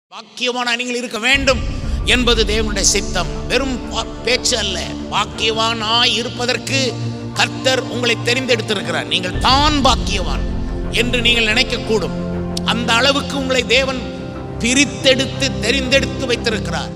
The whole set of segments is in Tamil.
பாக்கியவான நீங்கள் இருக்க வேண்டும் என்பது தேவனுடைய சித்தம் வெறும் பா- பேச்சு அல்ல பாக்கியவானாய் இருப்பதற்கு கர்த்தர் உங்களை தெரிந்தெடுத்திருக்கிறார் நீங்கள் தான் பாக்கியவான் என்று நீங்கள் நினைக்கக்கூடும் அந்த அளவுக்கு உங்களை தேவன் பிரித்தெடுத்து தெரிந்தெடுத்து வைத்திருக்கிறார்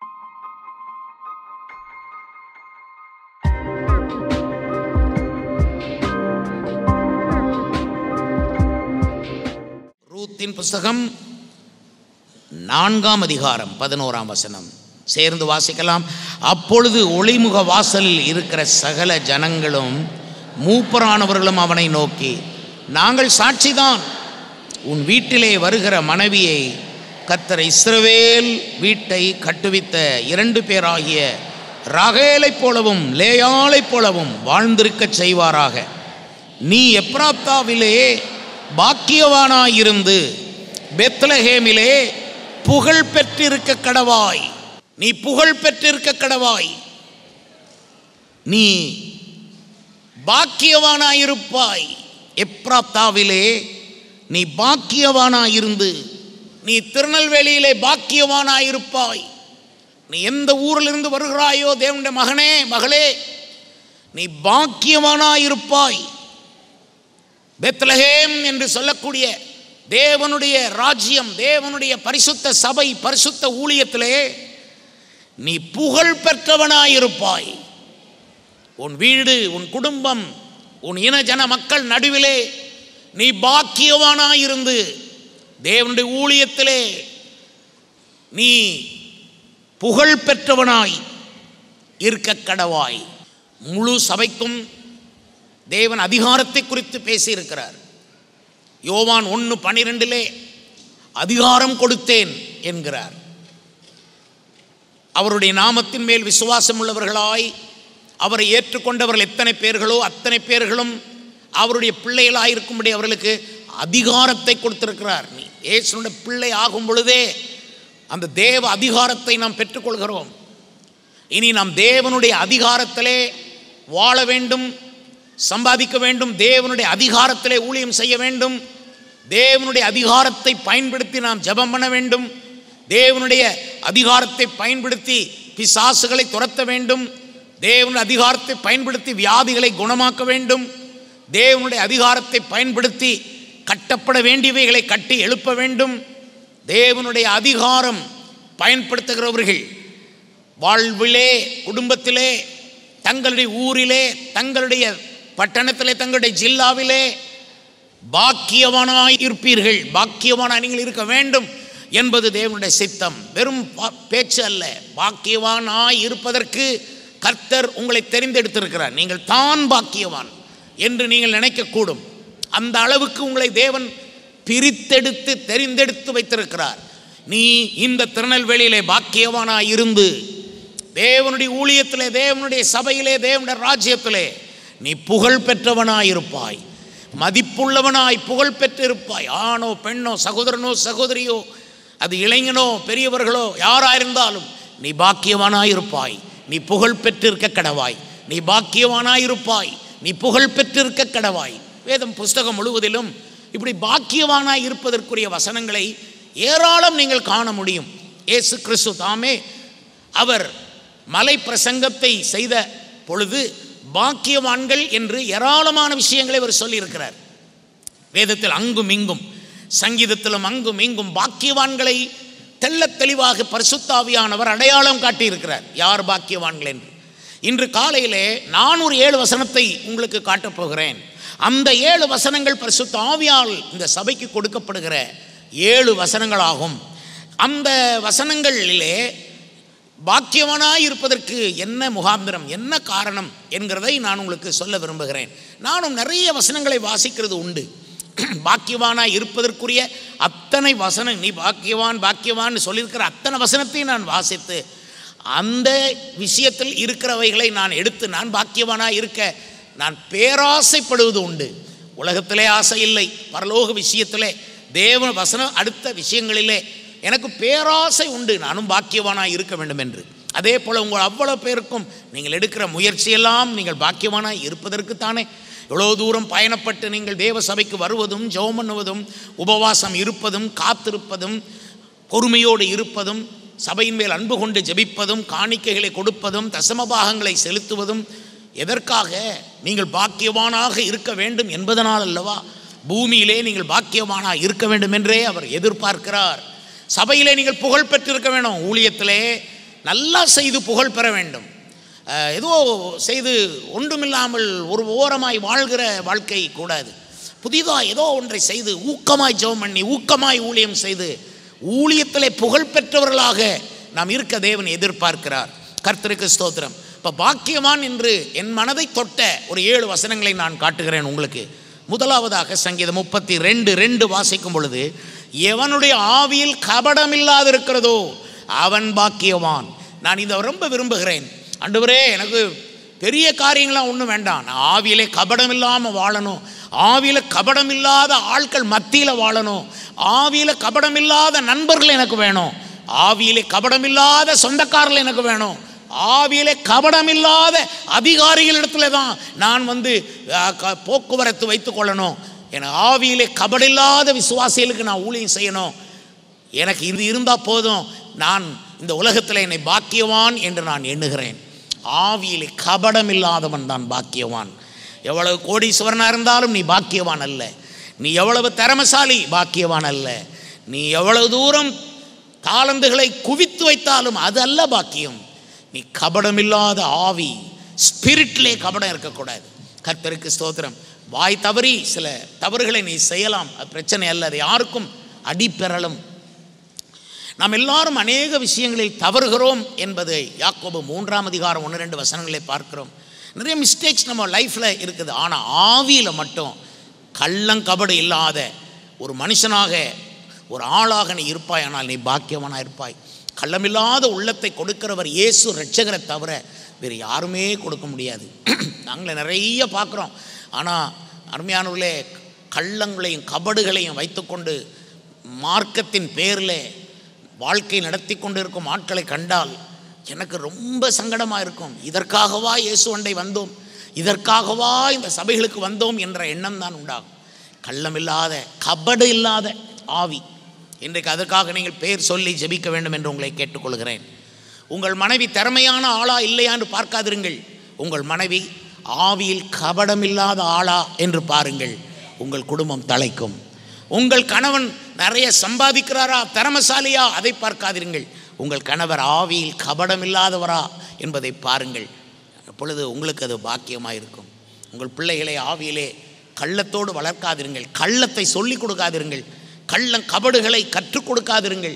ரூத்தின் புஸ்தகம் நான்காம் அதிகாரம் பதினோராம் வசனம் சேர்ந்து வாசிக்கலாம் அப்பொழுது ஒளிமுக வாசலில் இருக்கிற சகல ஜனங்களும் மூப்பரானவர்களும் அவனை நோக்கி நாங்கள் சாட்சிதான் உன் வீட்டிலே வருகிற மனைவியை கத்தர் இஸ்ரவேல் வீட்டை கட்டுவித்த இரண்டு பேராகிய ரகேலைப் போலவும் லேயாளைப் போலவும் வாழ்ந்திருக்கச் செய்வாராக நீ எப்ராத்தாவிலே பாக்கியவானாயிருந்து பெத்லஹேமிலே புகழ் பெற்றிருக்க கடவாய் நீ புகழ் பெற்றிருக்க கடவாய் நீ பாக்கியவானாயிருப்பாய் எப்ராத்தாவிலே நீ பாக்கியவானாயிருந்து நீ திருநெல்வேலியிலே பாக்கியவானாயிருப்பாய் நீ எந்த ஊரிலிருந்து வருகிறாயோ தேவனுடைய மகனே மகளே நீ பாக்கியவானாயிருப்பாய் பெத்லஹேம் என்று சொல்லக்கூடிய தேவனுடைய ராஜ்யம் தேவனுடைய பரிசுத்த சபை பரிசுத்த ஊழியத்திலே நீ புகழ் பெற்றவனாயிருப்பாய் உன் வீடு உன் குடும்பம் உன் இன ஜன மக்கள் நடுவிலே நீ பாக்கியவானாயிருந்து தேவனுடைய ஊழியத்திலே நீ புகழ் பெற்றவனாய் இருக்க கடவாய் முழு சபைக்கும் தேவன் அதிகாரத்தை குறித்து பேசியிருக்கிறார் யோவான் ஒன்று பனிரெண்டிலே அதிகாரம் கொடுத்தேன் என்கிறார் அவருடைய நாமத்தின் மேல் விசுவாசம் உள்ளவர்களாய் அவரை ஏற்றுக்கொண்டவர்கள் எத்தனை பேர்களோ அத்தனை பேர்களும் அவருடைய பிள்ளைகளாக இருக்கும்படி அவர்களுக்கு அதிகாரத்தை கொடுத்திருக்கிறார் நீ இயேசுனுடைய பிள்ளை ஆகும் பொழுதே அந்த தேவ அதிகாரத்தை நாம் பெற்றுக்கொள்கிறோம் இனி நாம் தேவனுடைய அதிகாரத்திலே வாழ வேண்டும் சம்பாதிக்க வேண்டும் தேவனுடைய அதிகாரத்திலே ஊழியம் செய்ய வேண்டும் தேவனுடைய அதிகாரத்தை பயன்படுத்தி நாம் ஜெபம் பண்ண வேண்டும் தேவனுடைய அதிகாரத்தை பயன்படுத்தி பிசாசுகளை துரத்த வேண்டும் தேவனுடைய அதிகாரத்தை பயன்படுத்தி வியாதிகளை குணமாக்க வேண்டும் தேவனுடைய அதிகாரத்தை பயன்படுத்தி கட்டப்பட வேண்டியவைகளை கட்டி எழுப்ப வேண்டும் தேவனுடைய அதிகாரம் பயன்படுத்துகிறவர்கள் வாழ்விலே குடும்பத்திலே தங்களுடைய ஊரிலே தங்களுடைய பட்டணத்திலே தங்களுடைய ஜில்லாவிலே பாக்கியவானாய் இருப்பீர்கள் பாக்கியவானாய் நீங்கள் இருக்க வேண்டும் என்பது தேவனுடைய சித்தம் வெறும் பா- பேச்சு அல்ல பாக்கியவானாய் இருப்பதற்கு கர்த்தர் உங்களை தெரிந்தெடுத்திருக்கிறார் நீங்கள் தான் பாக்கியவான் என்று நீங்கள் நினைக்கக்கூடும் அந்த அளவுக்கு உங்களை தேவன் பிரித்தெடுத்து தெரிந்தெடுத்து வைத்திருக்கிறார் நீ இந்த திருநெல்வேலியிலே பாக்கியவானாய் இருந்து தேவனுடைய ஊழியத்திலே தேவனுடைய சபையிலே தேவனுடைய ராஜ்யத்திலே நீ புகழ் பெற்றவனாயிருப்பாய் மதிப்புள்ளவனாய் புகழ் பெற்றிருப்பாய் ஆணோ பெண்ணோ சகோதரனோ சகோதரியோ அது இளைஞனோ பெரியவர்களோ யாராயிருந்தாலும் நீ பாக்கியவானாயிருப்பாய் நீ புகழ் பெற்றிருக்க கடவாய் நீ பாக்கியவானாயிருப்பாய் நீ புகழ் பெற்றிருக்க கடவாய் வேதம் புஸ்தகம் முழுவதிலும் இப்படி பாக்கியவானாய் இருப்பதற்குரிய வசனங்களை ஏராளம் நீங்கள் காண முடியும் இயேசு கிறிஸ்து தாமே அவர் மலை பிரசங்கத்தை செய்த பொழுது பாக்கியவான்கள் என்று ஏராளமான விஷயங்களை அவர் சொல்லியிருக்கிறார் வேதத்தில் அங்கும் இங்கும் சங்கீதத்திலும் அங்கும் இங்கும் பாக்கியவான்களை தெள்ளத் தெளிவாக பரிசுத்தாவியானவர் அடையாளம் காட்டியிருக்கிறார் யார் பாக்கியவான்கள் என்று இன்று காலையிலே நான் ஒரு ஏழு வசனத்தை உங்களுக்கு காட்டப் போகிறேன் அந்த ஏழு வசனங்கள் பரிசுத்த ஆவியால் இந்த சபைக்கு கொடுக்கப்படுகிற ஏழு வசனங்களாகும் அந்த வசனங்களிலே பாக்கியவனாய் இருப்பதற்கு என்ன முகாந்திரம் என்ன காரணம் என்கிறதை நான் உங்களுக்கு சொல்ல விரும்புகிறேன் நானும் நிறைய வசனங்களை வாசிக்கிறது உண்டு பாக்கியவானாய் இருப்பதற்குரிய அத்தனை வசனம் நீ பாக்கியவான் பாக்கியவான்னு சொல்லியிருக்கிற அத்தனை வசனத்தையும் நான் வாசித்து அந்த விஷயத்தில் இருக்கிறவைகளை நான் எடுத்து நான் பாக்கியவானாய் இருக்க நான் பேராசைப்படுவது உண்டு உலகத்திலே ஆசை இல்லை பரலோக விஷயத்திலே தேவ வசனம் அடுத்த விஷயங்களிலே எனக்கு பேராசை உண்டு நானும் பாக்கியவானாய் இருக்க வேண்டும் என்று அதே போல் உங்கள் அவ்வளோ பேருக்கும் நீங்கள் எடுக்கிற முயற்சியெல்லாம் நீங்கள் பாக்கியவானாய் இருப்பதற்குத்தானே எவ்வளோ தூரம் பயணப்பட்டு நீங்கள் தேவ சபைக்கு வருவதும் ஜெபம் பண்ணுவதும் உபவாசம் இருப்பதும் காத்திருப்பதும் பொறுமையோடு இருப்பதும் சபையின் மேல் அன்பு கொண்டு ஜெபிப்பதும் காணிக்கைகளை கொடுப்பதும் தசமபாகங்களை செலுத்துவதும் எதற்காக நீங்கள் பாக்கியவானாக இருக்க வேண்டும் என்பதனால் அல்லவா பூமியிலே நீங்கள் பாக்கியவானாக இருக்க வேண்டும் என்றே அவர் எதிர்பார்க்கிறார் சபையிலே நீங்கள் புகழ் பெற்றிருக்க வேண்டும் ஊழியத்திலே நல்லா செய்து புகழ் பெற வேண்டும் அஹ், ஏதோ செய்து ஒன்றுமில்லாமல் ஒரு ஓரமாய் வாழ்கிற வாழ்க்கை கூடாது புதிதாக ஏதோ ஒன்றை செய்து ஊக்கமாய் ஜெபம் பண்ணி ஊக்கமாய் ஊழியம் செய்து ஊழியத்திலே புகழ் பெற்றவர்களாக நாம் இருக்க தேவன் எதிர்பார்க்கிறார் கர்த்தருக்கு ஸ்தோத்திரம் இப்போ பாக்கியவான் என்று என் மனதை தொட்ட ஒரு ஏழு வசனங்களை நான் காட்டுகிறேன் உங்களுக்கு முதலாவதாக சங்கீதம் முப்பத்தி ரெண்டு ரெண்டு வாசிக்கும் பொழுது எவனுடைய ஆவியில் கபடமில்லாதிருக்கிறதோ அவன் பாக்கியவான் நான் இதை ரொம்ப விரும்புகிறேன் ஆண்டவரே எனக்கு பெரிய காரியங்களாம் ஒன்றும் வேண்டாம் நான் ஆவியிலே கபடம் இல்லாமல் வாழணும் ஆவியில் கபடம் இல்லாத ஆட்கள் மத்தியில் வாழணும் ஆவியில் கபடம் இல்லாத நண்பர்கள் எனக்கு வேணும் ஆவியிலே கபடம் இல்லாத சொந்தக்காரர்கள் எனக்கு வேணும் ஆவியிலே கபடம் இல்லாத அதிகாரிகளிடத்துல தான் நான் வந்து அஹ், க- போக்குவரத்து வைத்துக் கொள்ளணும் எனக்கு ஆவியிலே கபடில்லாத விசுவாசிகளுக்கு நான் ஊழியம் செய்யணும் எனக்கு இது இருந்தால் போதும் நான் இந்த உலகத்தில் என்னை பாக்கியவான் என்று நான் எண்ணுகிறேன் ஆவியிலே கபடம் இல்லாதவன் தான் பாக்கியவான் எவ்வளவு கோடீஸ்வரனாக இருந்தாலும் நீ பாக்கியவான் அல்ல நீ எவ்வளவு திறமசாலி பாக்கியவான் அல்ல நீ எவ்வளவு தூரம் தாளந்துகளை குவித்து வைத்தாலும் அது அல்ல பாக்கியம் நீ கபடமில்லாத ஆவி ஸ்பிரிட்லே கபடம் இருக்கக்கூடாது கர்த்தருக்கு ஸ்தோத்திரம் வாய் தவறி சில தவறுகளை நீ செய்யலாம் அது பிரச்சனை அல்ல அது யாருக்கும் அடிப்பெறலும் நாம் எல்லாரும் அநேக விஷயங்களில் தவறுகிறோம் என்பதை யாக்கோபு மூன்றாம் அதிகாரம் ஒன்று ரெண்டு வசனங்களை பார்க்கிறோம் நிறைய மிஸ்டேக்ஸ் நம்ம லைஃப்பில் இருக்குது ஆனால் ஆவியில் மட்டும் கள்ளங்கபடு இல்லாத ஒரு மனுஷனாக ஒரு ஆளாக நீ இருப்பாய் ஆனால் நீ பாக்கியவனாக இருப்பாய் கள்ளமில்லாத உள்ளத்தை கொடுக்கிறவர் இயேசு ரட்சகரை தவிர வேறு யாருமே கொடுக்க முடியாது நாங்களே நிறைய பார்க்குறோம் ஆனால் அருமையானவர்களே கள்ளங்களையும் கபடுகளையும் வைத்துக்கொண்டு மார்க்கத்தின் பேரில் வாழ்க்கை நடத்தி கொண்டிருக்கும் ஆட்களை கண்டால் எனக்கு ரொம்ப சங்கடமாக இருக்கும் இதற்காகவா இயேசு அண்டை வந்தோம் இதற்காகவா இந்த சபைகளுக்கு வந்தோம் என்ற எண்ணம் தான் உண்டாகும் கள்ளமில்லாத கபடு இல்லாத ஆவி இன்றைக்கு அதற்காக நீங்கள் பேர் சொல்லி ஜெபிக்க வேண்டும் என்று உங்களை கேட்டுக்கொள்கிறேன் உங்கள் மனைவி திறமையான ஆளா இல்லையா என்று பார்க்காதிருங்கள் உங்கள் மனைவி ஆவியில் கபடமில்லாத ஆளா என்று பாருங்கள் உங்கள் குடும்பம் தலைக்கும் உங்கள் கணவன் நிறைய சம்பாதிக்கிறாரா திறமசாலியா அதை பார்க்காதிருங்கள் உங்கள் கணவர் ஆவியில் கபடமில்லாதவரா என்பதை பாருங்கள் அப்பொழுது உங்களுக்கு அது பாக்கியமாக இருக்கும் உங்கள் பிள்ளைகளை ஆவியிலே கள்ளத்தோடு வளர்க்காதிருங்கள் கள்ளத்தை சொல்லிக் கொடுக்காதிருங்கள் கள்ளம் கபடுகளை கற்றுக் கொடுக்காதிருங்கள்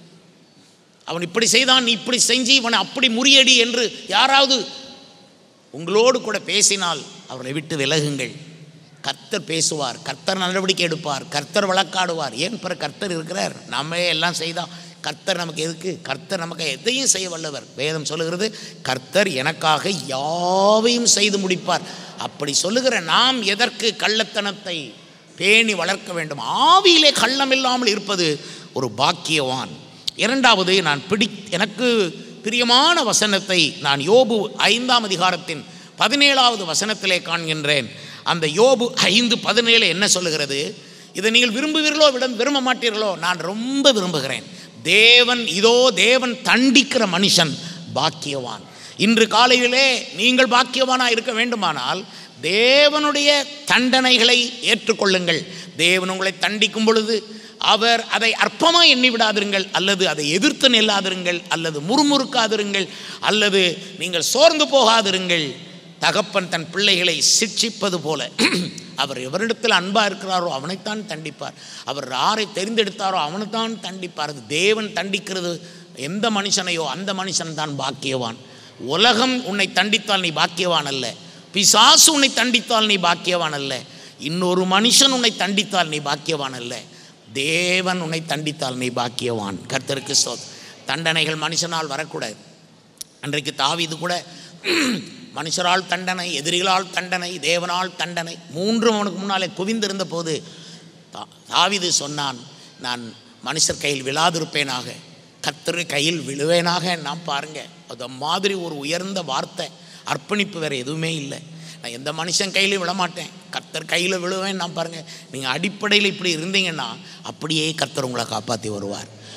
அவன் இப்படி செய்தான் நீ இப்படி செஞ்சு இவனை அப்படி முறியடி என்று யாராவது உங்களோடு கூட பேசினால் அவரை விட்டு விலகுங்கள் கர்த்தர் பேசுவார் கர்த்தர் நடவடிக்கை எடுப்பார் கர்த்தர் வழக்காடுவார் ஏன் பிற கர்த்தர் இருக்கிறார் நம்மளே எல்லாம் செய்தா கர்த்தர் நமக்கு எதுக்கு கர்த்தர் நமக்கு எதையும் செய்ய வல்லவர் வேதம் சொல்லுகிறது கர்த்தர் எனக்காக யாவையும் செய்து முடிப்பார் அப்படி சொல்லுகிற நாம் எதற்கு கள்ளத்தனத்தை பேணி வளர்க்க வேண்டும் ஆவியிலே கள்ளம் இல்லாமல் இருப்பது ஒரு பாக்கியவான் இரண்டாவது நான் பிடி எனக்கு பிரியமான வசனத்தை நான் யோபு ஐந்தாம் அதிகாரத்தின் பதினேழாவது வசனத்திலே காண்கின்றேன் அந்த யோபு ஐந்து பதினேழு என்ன சொல்லுகிறது இதை நீங்கள் விரும்புவீர்களோ விட விரும்ப மாட்டீர்களோ நான் ரொம்ப விரும்புகிறேன் தேவன் இதோ தேவன் தண்டிக்கிற மனுஷன் பாக்கியவான் இன்று காலையிலே நீங்கள் பாக்கியவானாக இருக்க வேண்டுமானால் தேவனுடைய தண்டனைகளை ஏற்றுக்கொள்ளுங்கள் தேவன் உங்களை தண்டிக்கும் பொழுது அவர் அதை அற்பமாக எண்ணி விடாதிருங்கள் அல்லது அதை எதிர்த்து நில்லாதிருங்கள் அல்லது முறுமுறுக்காதிருங்கள் அல்லது நீங்கள் சோர்ந்து போகாதிருங்கள் தகப்பன் தன் பிள்ளைகளை சிட்சிப்பது போல அவர் எவரிடத்தில் அன்பாக இருக்கிறாரோ அவனைத்தான் தண்டிப்பார் அவர் யாரை தெரிந்தெடுத்தாரோ அவனைத்தான் தண்டிப்பார் அது தேவன் தண்டிக்கிறது எந்த மனுஷனையோ அந்த மனுஷன் தான் பாக்கியவான் உலகம் உன்னை தண்டித்தால் நீ பாக்கியவான் அல்ல பிசாசு உன்னை தண்டித்தால் நீ பாக்கியவான் அல்ல இன்னொரு மனுஷன் உன்னை தண்டித்தால் நீ பாக்கியவான் அல்ல தேவன் உன்னை தண்டித்தால் நீ பாக்கியவான் கர்த்தருக்கு சோ தண்டனைகள் மனுஷனால் வரக்கூடாது அன்றைக்கு தாவீது கூட மனுஷரால் தண்டனை எதிரிகளால் தண்டனை தேவனால் தண்டனை மூன்றும் அவனுக்கு முன்னாலே குவிந்திருந்த போது தா- தாவீது சொன்னான் நான் மனுஷர் கையில் விழாதிருப்பேனாக கர்த்தர் கையில் விழுவேனாக நாம் பாருங்க அது மாதிரி ஒரு உயர்ந்த வார்த்தை அர்ப்பணிப்பு வேறு எதுவுமே இல்லை நான் எந்த மனுஷன் கையிலும் விழமாட்டேன் கர்த்தர் கையில் விழுவேன் நான் பாருங்கள் நீங்கள் அடிப்படையில் இப்படி இருந்தீங்கன்னா அப்படியே கர்த்தர் உங்களை காப்பாற்றி வருவார்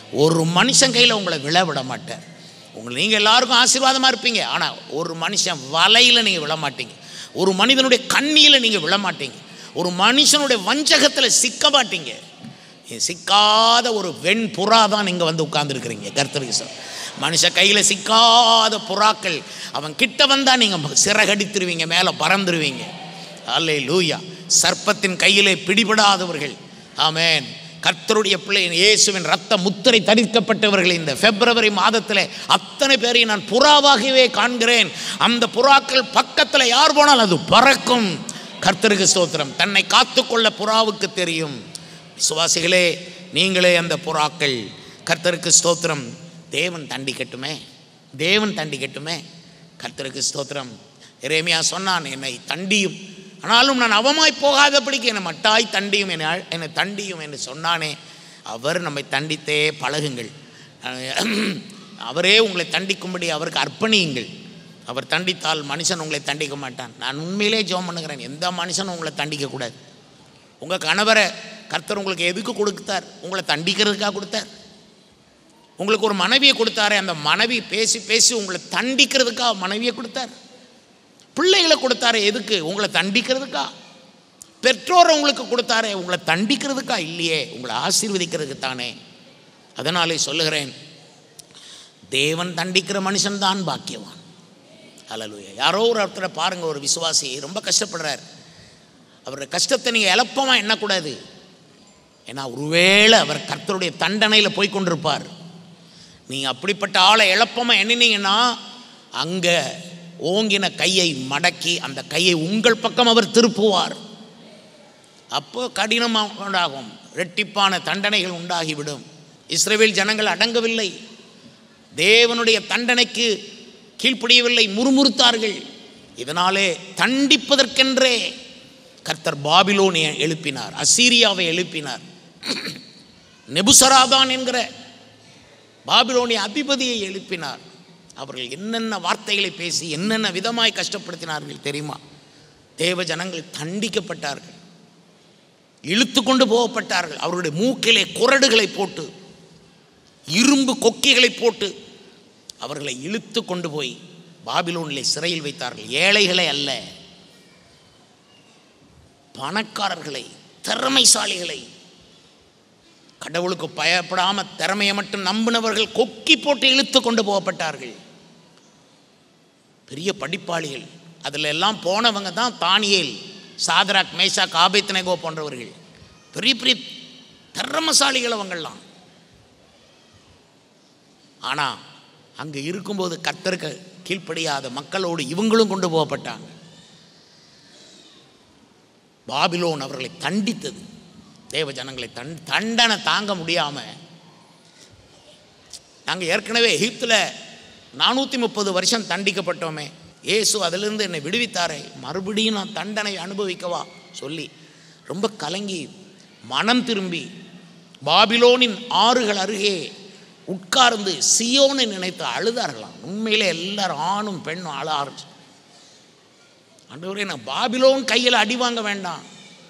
ஒரு மனுஷன் கையில் உங்களை விழ விட மாட்டார் உங்களை நீங்கள் எல்லாருக்கும் ஆசீர்வாதமாக இருப்பீங்க ஆனால் ஒரு மனுஷன் வலையில் நீங்கள் விழ மாட்டீங்க ஒரு மனிதனுடைய கண்ணியில் நீங்கள் விழ மாட்டீங்க ஒரு மனுஷனுடைய வஞ்சகத்தில் சிக்க மாட்டீங்க சிக்காத ஒரு வெண் புறா தான் நீங்கள் வந்து உட்கார்ந்துருக்கிறீங்க கர்த்தருக்கு சார் மனுஷ கையில் சிக்காத புறாக்கள் அவன் கிட்ட வந்தால் நீங்கள் சிறகடித்துருவீங்க மேலே பறந்துருவீங்க அல்லே லூயா சர்ப்பத்தின் கையிலே பிடிபடாதவர்கள் ஆமென் கர்த்தருடைய பிள்ளை இயேசுவின் ரத்த முத்திரை தரிக்கப்பட்டவர்கள் இந்த பிப்ரவரி மாதத்தில் அத்தனை பேரையும் நான் புறாவாகவே காண்கிறேன் அந்த புறாக்கள் பக்கத்தில் யார் போனால் அது பறக்கும் கர்த்தருக்கு ஸ்தோத்திரம் தன்னை காத்துக்கொள்ள புறாவுக்கு தெரியும் விசுவாசிகளே நீங்களே அந்த புறாக்கள் கர்த்தருக்கு ஸ்தோத்திரம் தேவன் தண்டிக்கட்டுமே தேவன் தண்டிக்கட்டுமே கர்த்தருக்கு ஸ்தோத்திரம் எரேமியா சொன்னான் என்னை தண்டியும் ஆனாலும் நான் அவமாய் போகாதபடிக்கு என்னை மட்டாய் தண்டியும் என்னை அழ- என்னை தண்டியும் என்று சொன்னானே அவர் நம்மை தண்டித்தே பழகுங்கள் அஹ் அவரே உங்களை தண்டிக்கும்படி அவருக்கு அர்ப்பணியுங்கள் அவர் தண்டித்தால் மனுஷன் உங்களை தண்டிக்க மாட்டான் நான் உண்மையிலே ஜெபம் பண்ணுகிறேன் எந்த மனுஷனும் உங்களை தண்டிக்கக்கூடாது உங்கள் கணவரை கர்த்தர் உங்களுக்கு எதுக்கு கொடுத்தார் உங்களை தண்டிக்கிறதுக்காக கொடுத்தார் உங்களுக்கு ஒரு மனைவியை கொடுத்தாரே அந்த மனைவி பேசி பேசி உங்களை தண்டிக்கிறதுக்காக மனைவியை கொடுத்தார் பிள்ளைகளை கொடுத்தாரே எதுக்கு உங்களை தண்டிக்கிறதுக்கா பெற்றோரை உங்களுக்கு கொடுத்தாரே உங்களை தண்டிக்கிறதுக்கா இல்லையே உங்களை ஆசீர்வதிக்கிறதுக்கு தானே அதனாலே சொல்லுகிறேன் தேவன் தண்டிக்கிற மனுஷன்தான் பாக்கியவான் ஹalleluya யாரோ ஒரு ஒருத்தரை பாருங்க ஒரு விசுவாசி ரொம்ப கஷ்டப்படுறார் அவருடைய கஷ்டத்தை நீங்கள் எளப்பமாக எண்ணக்கூடாது ஏன்னா ஒருவேளை அவர் கர்த்தருடைய தண்டனையில் போய் கொண்டிருப்பார் நீங்கள் அப்படிப்பட்ட ஆளை எளப்பமாக எண்ணினீங்கன்னா அங்கே ஓங்கின கையை மடக்கி அந்த கையை உங்கள் பக்கம் அவர் திருப்புவார் அப்போ கடினமாக உண்டாகும் ரெட்டிப்பான தண்டனைகள் உண்டாகிவிடும் இஸ்ரவேல் ஜனங்கள் அடங்கவில்லை தேவனுடைய தண்டனைக்கு கீழ்ப்படியவில்லை முறுமுறுத்தார்கள் இதனாலே தண்டிப்பதற்கென்றே கர்த்தர் பாபிலோனியை எழுப்பினார் அசீரியாவை எழுப்பினார் நெபுசராதான் என்கிற பாபிலோனிய அதிபதியை எழுப்பினார் அவர்கள் என்னென்ன வார்த்தைகளை பேசி என்னென்ன விதமாய் கஷ்டப்படுத்தினார்கள் தெரியுமா தேவ ஜனங்கள் தண்டிக்கப்பட்டார்கள் இழுத்து கொண்டு போகப்பட்டார்கள் அவருடைய மூக்கிலே குரடுகளை போட்டு இரும்பு கொக்கிகளை போட்டு அவர்களை இழுத்து கொண்டு போய் பாபிலோனிலே சிறையில் வைத்தார்கள் ஏழைகளை அல்ல பணக்காரர்களை திறமைசாலிகளை கடவுளுக்கு பயப்படாம திறமையை மட்டும் நம்பினவர்கள் கொக்கி போட்டு இழுத்து கொண்டு போகப்பட்டார்கள் பெரிய படிப்பாளிகள் அதில் எல்லாம் போனவங்க தான் தானியேல் சாதராக் மேஷாக் ஆபேத்னேகோ போன்றவர்கள் பெரிய பெரிய திறமசாலிகள் அவங்கெல்லாம் ஆனால் அங்கே இருக்கும்போது கர்த்தருக்கு கீழ்ப்படியாத மக்களோடு இவங்களும் கொண்டு போகப்பட்டாங்க பாபிலோன் அவர்களை தண்டித்தது தேவ ஜனங்களை தண் தண்டனை தாங்க முடியாமல் நாங்கள் ஏற்கனவே எகிப்தில் நானூற்றி முப்பது வருஷம் தண்டிக்கப்பட்டோமே இயேசு அதிலிருந்து என்னை விடுவித்தாரே மறுபடியும் நான் தண்டனை அனுபவிக்கவா சொல்லி ரொம்ப கலங்கி மனம் திரும்பி பாபிலோனின் ஆறுகள் அருகே உட்கார்ந்து சியோனை நினைத்து அழுதார்களாம் உண்மையிலே எல்லாரும் ஆணும் பெண்ணும் அழ ஆரம்பிச்சு ஆண்டவரே நான் பாபிலோன் கையில் அடி வாங்க வேண்டாம்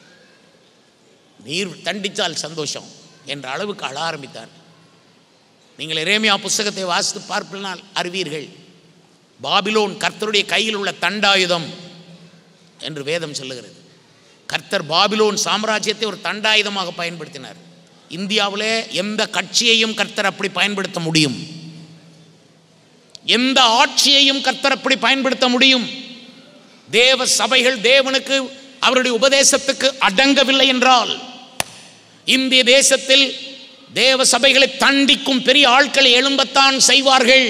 நீர் தண்டித்தால் சந்தோஷம் என்ற அளவுக்கு அழ ஆரம்பித்தார் நீங்கள் எரேமியா புஸ்தகத்தை வாசித்து பார்ப்பினால் அறிவீர்கள் பாபிலோன் கர்த்தருடைய கையில் உள்ள தண்டாயுதம் என்று வேதம் சொல்லுகிறது கர்த்தர் பாபிலோன் சாம்ராஜ்யத்தை ஒரு தண்டாயுதமாக பயன்படுத்தினார் இந்தியாவிலே எந்த கட்சியையும் கர்த்தர் அப்படி பயன்படுத்த முடியும் எந்த ஆட்சியையும் கர்த்தர் அப்படி பயன்படுத்த முடியும் தேவ சபைகள் தேவனுக்கு அவருடைய உபதேசத்துக்கு அடங்கவில்லை என்றால் இந்திய தேசத்தில் தேவ சபைகளை தண்டிக்கும் பெரிய ஆட்களை எழும்பத்தான் செய்வார்கள்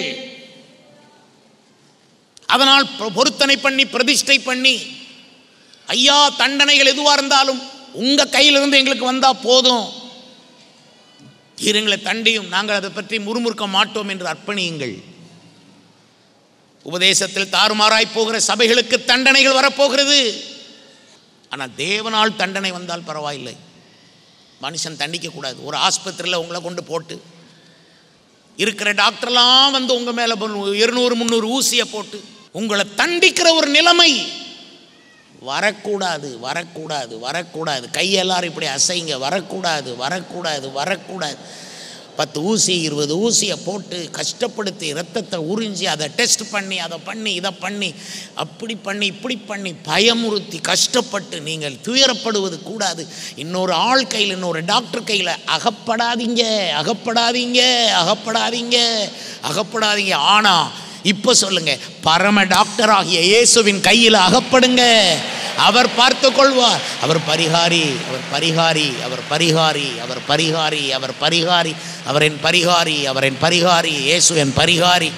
அதனால் பொ- பொருத்தனை பண்ணி பிரதிஷ்டை பண்ணி ஐயா தண்டனைகள் எதுவாக இருந்தாலும் உங்க கையிலிருந்து எங்களுக்கு வந்தா போதும் தீரங்களை தண்டியும் நாங்கள் அதை பற்றி முறுமுறுக்க மாட்டோம் என்று அர்ப்பணியுங்கள் உபதேசத்தில் தாறுமாறாய் போகிற சபைகளுக்கு தண்டனைகள் வரப்போகிறது ஆனால் தேவனால் தண்டனை வந்தால் பரவாயில்லை மனுஷன் தண்டிக்கக்கூடாது ஒரு ஆஸ்பத்திரியில் உங்களை கொண்டு போட்டு இருக்கிற டாக்டர்லாம் வந்து உங்கள் மேலே இருநூறு முந்நூறு ஊசியை போட்டு உங்களை தண்டிக்கிற ஒரு நிலைமை வரக்கூடாது வரக்கூடாது வரக்கூடாது கையெல்லாரும் இப்படி அசைங்க வரக்கூடாது வரக்கூடாது வரக்கூடாது பத்து ஊசி இருபது ஊசியை போட்டு கஷ்டப்படுத்தி ரத்தத்தை உறிஞ்சி அதை டெஸ்ட் பண்ணி அதை பண்ணி இதை பண்ணி அப்படி பண்ணி இப்படி பண்ணி பயமுறுத்தி கஷ்டப்பட்டு நீங்கள் துயரப்படுவது கூடாது இன்னொரு ஆள் கையில் இன்னொரு டாக்டர் கையில் அகப்படாதீங்க அகப்படாதீங்க அகப்படாதீங்க அகப்படாதீங்க ஆனால் இப்போ சொல்லுங்க பரம டாக்டர் ஆகிய இயேசுவின் கையில் அகப்படுங்க அவர் பார்த்து கொள்வார் அவர் பரிகாரி அவர் பரிகாரி அவர் பரிகாரி அவர் பரிகாரி அவர் பரிகாரி அவர் என் பரிகாரி அவர் என் பரிகாரி இயேசு என் பரிகாரி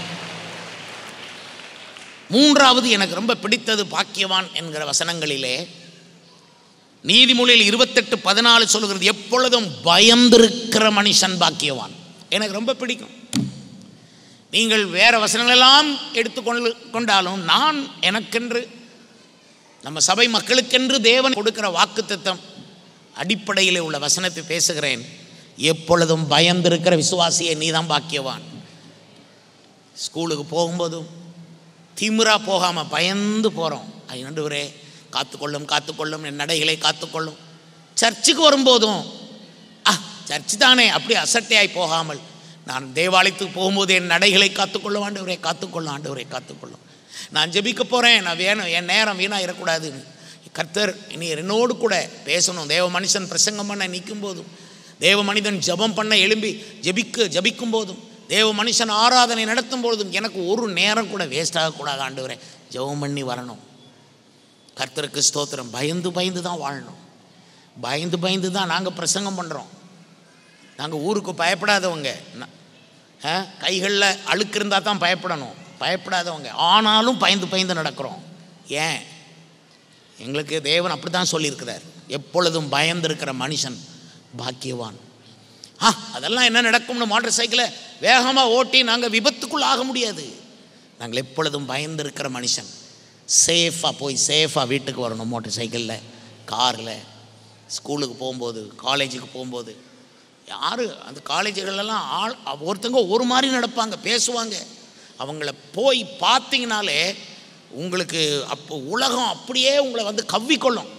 மூன்றாவது எனக்கு ரொம்ப பிடித்தது பாக்கியவான் என்கிற வசனங்களிலே நீதிமொழியில் இருபத்தெட்டு பதினாலு சொல்லுகிறது எப்பொழுதும் பயந்திருக்கிற மனுஷன் பாக்கியவான் எனக்கு ரொம்ப பிடிக்கும் நீங்கள் வேற வசனங்களெல்லாம் எடுத்துக்கொண்டு கொண்டாலும் நான் எனக்கென்று நம்ம சபை மக்களுக்கென்று தேவன் கொடுக்கிற வாக்குத்தத்தம் அடிப்படையில் உள்ள வசனத்தை பேசுகிறேன் எப்பொழுதும் பயந்திருக்கிற விசுவாசியை நீதான் பாக்கியவான் ஸ்கூலுக்கு போகும்போதும் திமிரா போகாமல் பயந்து போகிறோம் ஐநண்டுவரே காத்துக்கொள்ளும் காத்துக்கொள்ளும் என் நடைகளை காத்துக்கொள்ளும் சர்ச்சுக்கு வரும்போதும் ஆ சர்ச்சு தானே அப்படி அசட்டையாய் போகாமல் நான் தேவாலயத்துக்கு போகும்போது என் நடைகளை காத்துக்கொள்ளும் ஆண்டவரே காத்துக்கொள்ளும் ஆண்டவரே காத்துக்கொள்ளும் நான் ஜெபிக்க போகிறேன் நான் வேணும் என் நேரம் வீணாக இருக்கக்கூடாதுன்னு கர்த்தர் இனி என்னோடு கூட பேசணும் தேவ மனுஷன் பிரசங்கம் பண்ண நிற்கும் போதும் தேவ மனிதன் ஜெபம் பண்ண எழும்பி ஜெபிக்க ஜெபிக்கும் போதும் தேவ மனுஷன் ஆராதனை நடத்தும் பொழுதும் எனக்கு ஒரு நேரம் கூட வேஸ்ட் ஆகக்கூடாது ஆண்டவரே ஜெபம் பண்ணி வரணும் கர்த்தருக்கு ஸ்தோத்திரம் பயந்து பயந்து தான் வாழணும் பயந்து பயந்து தான் நாங்கள் பிரசங்கம் பண்ணுறோம் நாங்கள் ஊருக்கு பயப்படாதவங்க ந- ஆ, கைகளில் அழுக்கு இருந்தால் தான் பயப்படணும் பயப்படாதவங்க ஆனாலும் பயந்து பயந்து நடக்கிறோம் ஏன் எங்களுக்கு தேவன் அப்படி தான் சொல்லியிருக்கிறார் எப்பொழுதும் பயந்திருக்கிற மனுஷன் பாக்கியவான் ஆ அதெல்லாம் என்ன நடக்கும்னு மோட்டார் சைக்கிளை வேகமாக ஓட்டி நாங்கள் விபத்துக்குள் ஆக முடியாது நாங்கள் எப்பொழுதும் பயந்திருக்கிற மனுஷன் சேஃபாக போய் சேஃபாக வீட்டுக்கு வரணும் மோட்டார் சைக்கிளில் காரில் ஸ்கூலுக்கு போகும்போது காலேஜுக்கு போகும்போது யார் அந்த காலேஜுகளெல்லாம் ஆள் ஒருத்தங்க ஒரு மாதிரி நடப்பாங்க பேசுவாங்க அவங்கள போய் பார்த்தீங்கனாலே உங்களுக்கு அப்போ உலகம் அப்படியே உங்களை வந்து கவ்விக்கொள்ளும்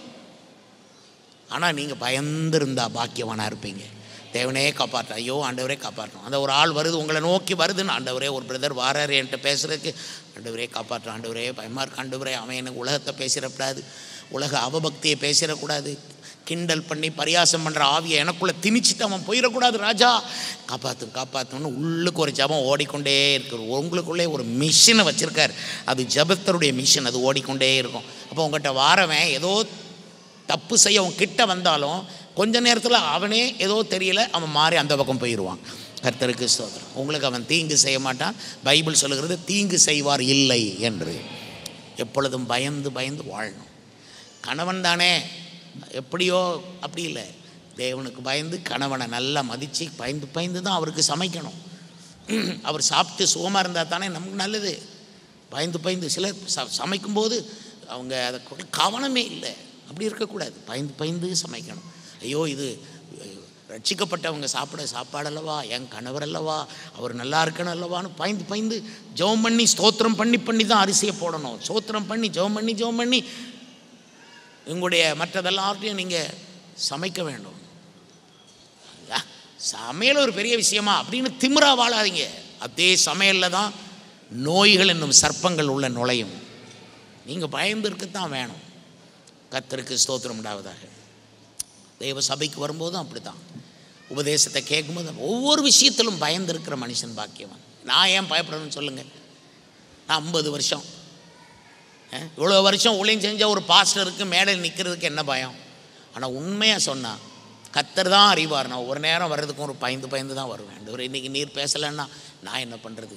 ஆனால் நீங்கள் பயந்திருந்தா பாக்கியவானாக இருப்பீங்க தேவனே காப்பாற்ற ஐயோ ஆண்டவரே காப்பாற்றணும் அந்த ஒரு ஆள் வருது உங்களை நோக்கி வருதுன்னு ஆண்டவரே ஒரு பிரதர் வாராரு என்கிட்ட பேசுறதுக்கு ஆண்டவரே காப்பாற்ற ஆண்டவரே பயமா இருக்கு ஆண்டவரே அவன் எனக்கு உலகத்தை பேசிடக்கூடாது உலக அவபக்தியை பேசிடக்கூடாது கிண்டல் பண்ணி பரியாசம் பண்ணுற ஆவியை எனக்குள்ளே திணிச்சிட்டு அவன் போயிடக்கூடாது ராஜா காப்பாற்று காப்பாற்றணும்னு உள்ளுக்கு ஒரு ஜபம் ஓடிக்கொண்டே இருக்கு உங்களுக்குள்ளே ஒரு மிஷினை வச்சுருக்கார் அது ஜபத்தருடைய மிஷின் அது ஓடிக்கொண்டே இருக்கும் அப்போ உங்கள்கிட்ட வாரவன் ஏதோ தப்பு செய்ய அவன் கிட்ட வந்தாலும் கொஞ்ச நேரத்தில் அவனே ஏதோ தெரியல அவன் மாறி அந்த பக்கம் போயிடுவான் கர்த்தருக்கு ஸ்தோத்திரம் உங்களுக்கு அவன் தீங்கு செய்ய மாட்டான் பைபிள் சொல்லுகிறது தீங்கு செய்வார் இல்லை என்று எப்பொழுதும் பயந்து பயந்து வாழணும் கணவன் தானே எப்படியோ அப்படி இல்லை தேவனுக்கு பயந்து கணவனை நல்லா மதித்து பயந்து பயந்து தான் அவருக்கு சமைக்கணும் அவர் சாப்பிட்டு சுகமாக இருந்தால் தானே நமக்கு நல்லது பயந்து பயந்து சிலர் ச சமைக்கும்போது அவங்க அதை கொ- கவனமே இல்லை அப்படி இருக்கக்கூடாது பயந்து பயந்து சமைக்கணும் ஐயோ இது அஹ், ரட்சிக்கப்பட்டவங்க சாப்பிட சாப்பாடு அல்லவா என் கணவர் அல்லவா அவர் நல்லா இருக்கணும் அல்லவான்னு பயந்து பயந்து ஜெபம் பண்ணி ஸ்தோத்திரம் பண்ணி பண்ணி தான் அரிசியை போடணும் ஸ்தோத்திரம் பண்ணி ஜெபம் பண்ணி ஜெபம் பண்ணி உங்களுடைய மற்றதெல்லாத்தையும் நீங்கள் சமைக்க வேண்டும் ஆ, சமையல் ஒரு பெரிய விஷயமா அப்படின்னு திமிரா வாழாதீங்க அதே சமையலில் தான் நோய்கள் என்னும் சர்ப்பங்கள் உள்ள நுழையும் நீங்கள் பயந்து இருக்கத்தான் வேணும் கர்த்தருக்கு ஸ்தோத்திரம் உண்டாவதாக தெய்வ சபைக்கு வரும்போதும் அப்படி தான் உபதேசத்தை கேட்கும்போது ஒவ்வொரு விஷயத்திலும் பயந்து இருக்கிற மனுஷன் பாக்கியவான் நான் ஏன் பயப்படணும்னு சொல்லுங்கள் நான் ஐம்பது வருஷம் அஹ், இவ்வளோ வருஷம் ஊழியம் செஞ்ச ஒரு பாஸ்டருக்கு மேடையில் நிற்கிறதுக்கு என்ன பயம் ஆனால் உண்மையாக சொன்னா கத்தர் தான் அறிவார் நான் ஒரு நேரம் வர்றதுக்கும் ஒரு பயந்து பயந்து தான் வருவேன் ஒரு இன்னைக்கு நீர் பேசலைன்னா நான் என்ன பண்ணுறது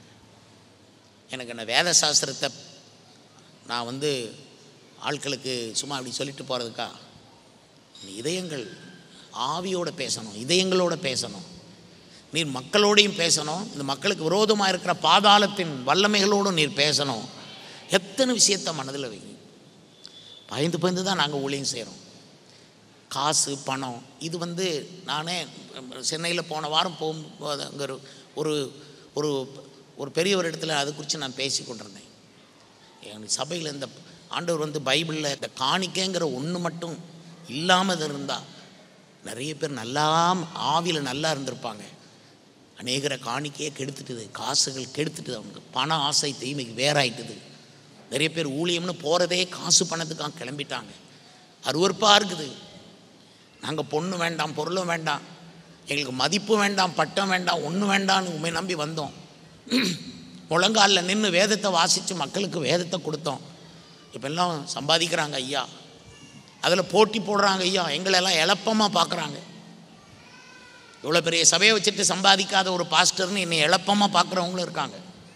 எனக்கு என்ன வேத சாஸ்திரத்தை நான் வந்து ஆட்களுக்கு சும்மா அப்படி சொல்லிட்டு போகிறதுக்கா இதயங்கள் ஆவியோட பேசணும் இதயங்களோட பேசணும் நீர் மக்களோடையும் பேசணும் இந்த மக்களுக்கு விரோதமாக இருக்கிற பாதாளத்தின் வல்லமைகளோடும் நீர் பேசணும் எத்தனை விஷயத்தை மனதில் வைங்க பயந்து பயந்து தான் நாங்கள் ஊழியம் செய்கிறோம் காசு பணம் இது வந்து நானே சென்னையில் போன வாரம் போகும்போது அங்கே ஒரு ஒரு ஒரு ஒரு பெரிய ஒரு இடத்துல அது குறித்து நான் பேசி கொண்டிருந்தேன் எங்கள் சபையில் இந்த ஆண்டவர் வந்து பைபிளில் இந்த காணிக்கைங்கிற ஒன்று மட்டும் இல்லாமல் இருந்தால் நிறைய பேர் நல்லா ஆவியில் நல்லா இருந்திருப்பாங்க அநேகரை காணிக்கையே கெடுத்துட்டுது காசுகள் கெடுத்துட்டுது அவனுக்கு பண ஆசை தீமைக்கு வேறாயிட்டுது நிறைய பேர் ஊழியம்னு போகிறதே காசு பணத்துக்காக கிளம்பிட்டாங்க அருவருப்பாக இருக்குது நாங்கள் பொண்ணு வேண்டாம் பொருளும் வேண்டாம் எங்களுக்கு மதிப்பு வேண்டாம் பட்டம் வேண்டாம் ஒன்றும் வேண்டாம்னு உண்மை நம்பி வந்தோம் முழங்காலில் நின்று வேதத்தை வாசித்து மக்களுக்கு வேதத்தை கொடுத்தோம் இப்போ எல்லாம் சம்பாதிக்கிறாங்க ஐயா அதில் போட்டி போடுறாங்க ஐயா எங்களெல்லாம் எளப்பமாக பார்க்குறாங்க இவ்வளோ பெரிய சபையை வச்சுட்டு சம்பாதிக்காத ஒரு பாஸ்டர்னு என்னை எளப்பமாக பார்க்குறவங்களும் இருக்காங்க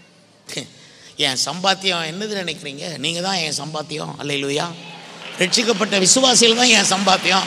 என் சம்பாத்தியம் என்னது நினைக்கிறீங்க நீங்கள் தான் என் சம்பாத்தியம் அல்லையிலுயா ரட்சிக்கப்பட்ட விசுவாசிகள் தான் என் சம்பாத்தியம்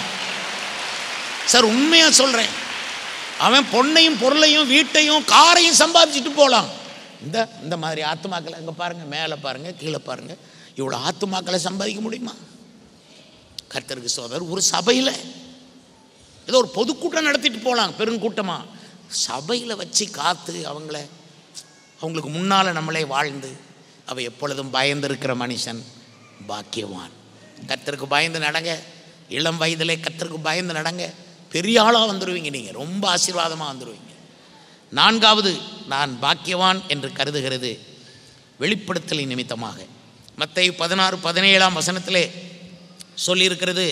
சார் உண்மையாக சொல்கிறேன் அவன் பொண்ணையும் பொருளையும் வீட்டையும் காரையும் சம்பாதிச்சுட்டு போகலாம் இந்த இந்த மாதிரி ஆத்துமாக்களை அங்கே பாருங்கள் மேலே பாருங்கள் கீழே பாருங்கள் இவ்வளோ ஆத்துமாக்களை சம்பாதிக்க முடியுமா கர்த்தருக்கு சோதர் ஒரு சபையில் ஏதோ ஒரு பொதுக்கூட்டம் நடத்திட்டு போகலாம் பெருங்கூட்டமாக சபையில் வச்சு காத்து அவங்கள அவங்களுக்கு முன்னால் நம்மளே வாழ்ந்து அவ எப்பொழுதும் பயந்திருக்கிற மனுஷன் பாக்கியவான் கர்த்தருக்கு பயந்து நடங்க இளம் வயதிலே கர்த்தருக்கு பயந்து நடங்க பெரிய ஆளாக வந்துடுவீங்க நீங்கள் ரொம்ப ஆசீர்வாதமாக வந்துடுவீங்க நான்காவது நான் பாக்கியவான் என்று கருதுகிறது வெளிப்படுத்தலின் நிமித்தமாக மத்தை பதினாறு பதினேழாம் வசனத்திலே சொல்லியிருக்கிறது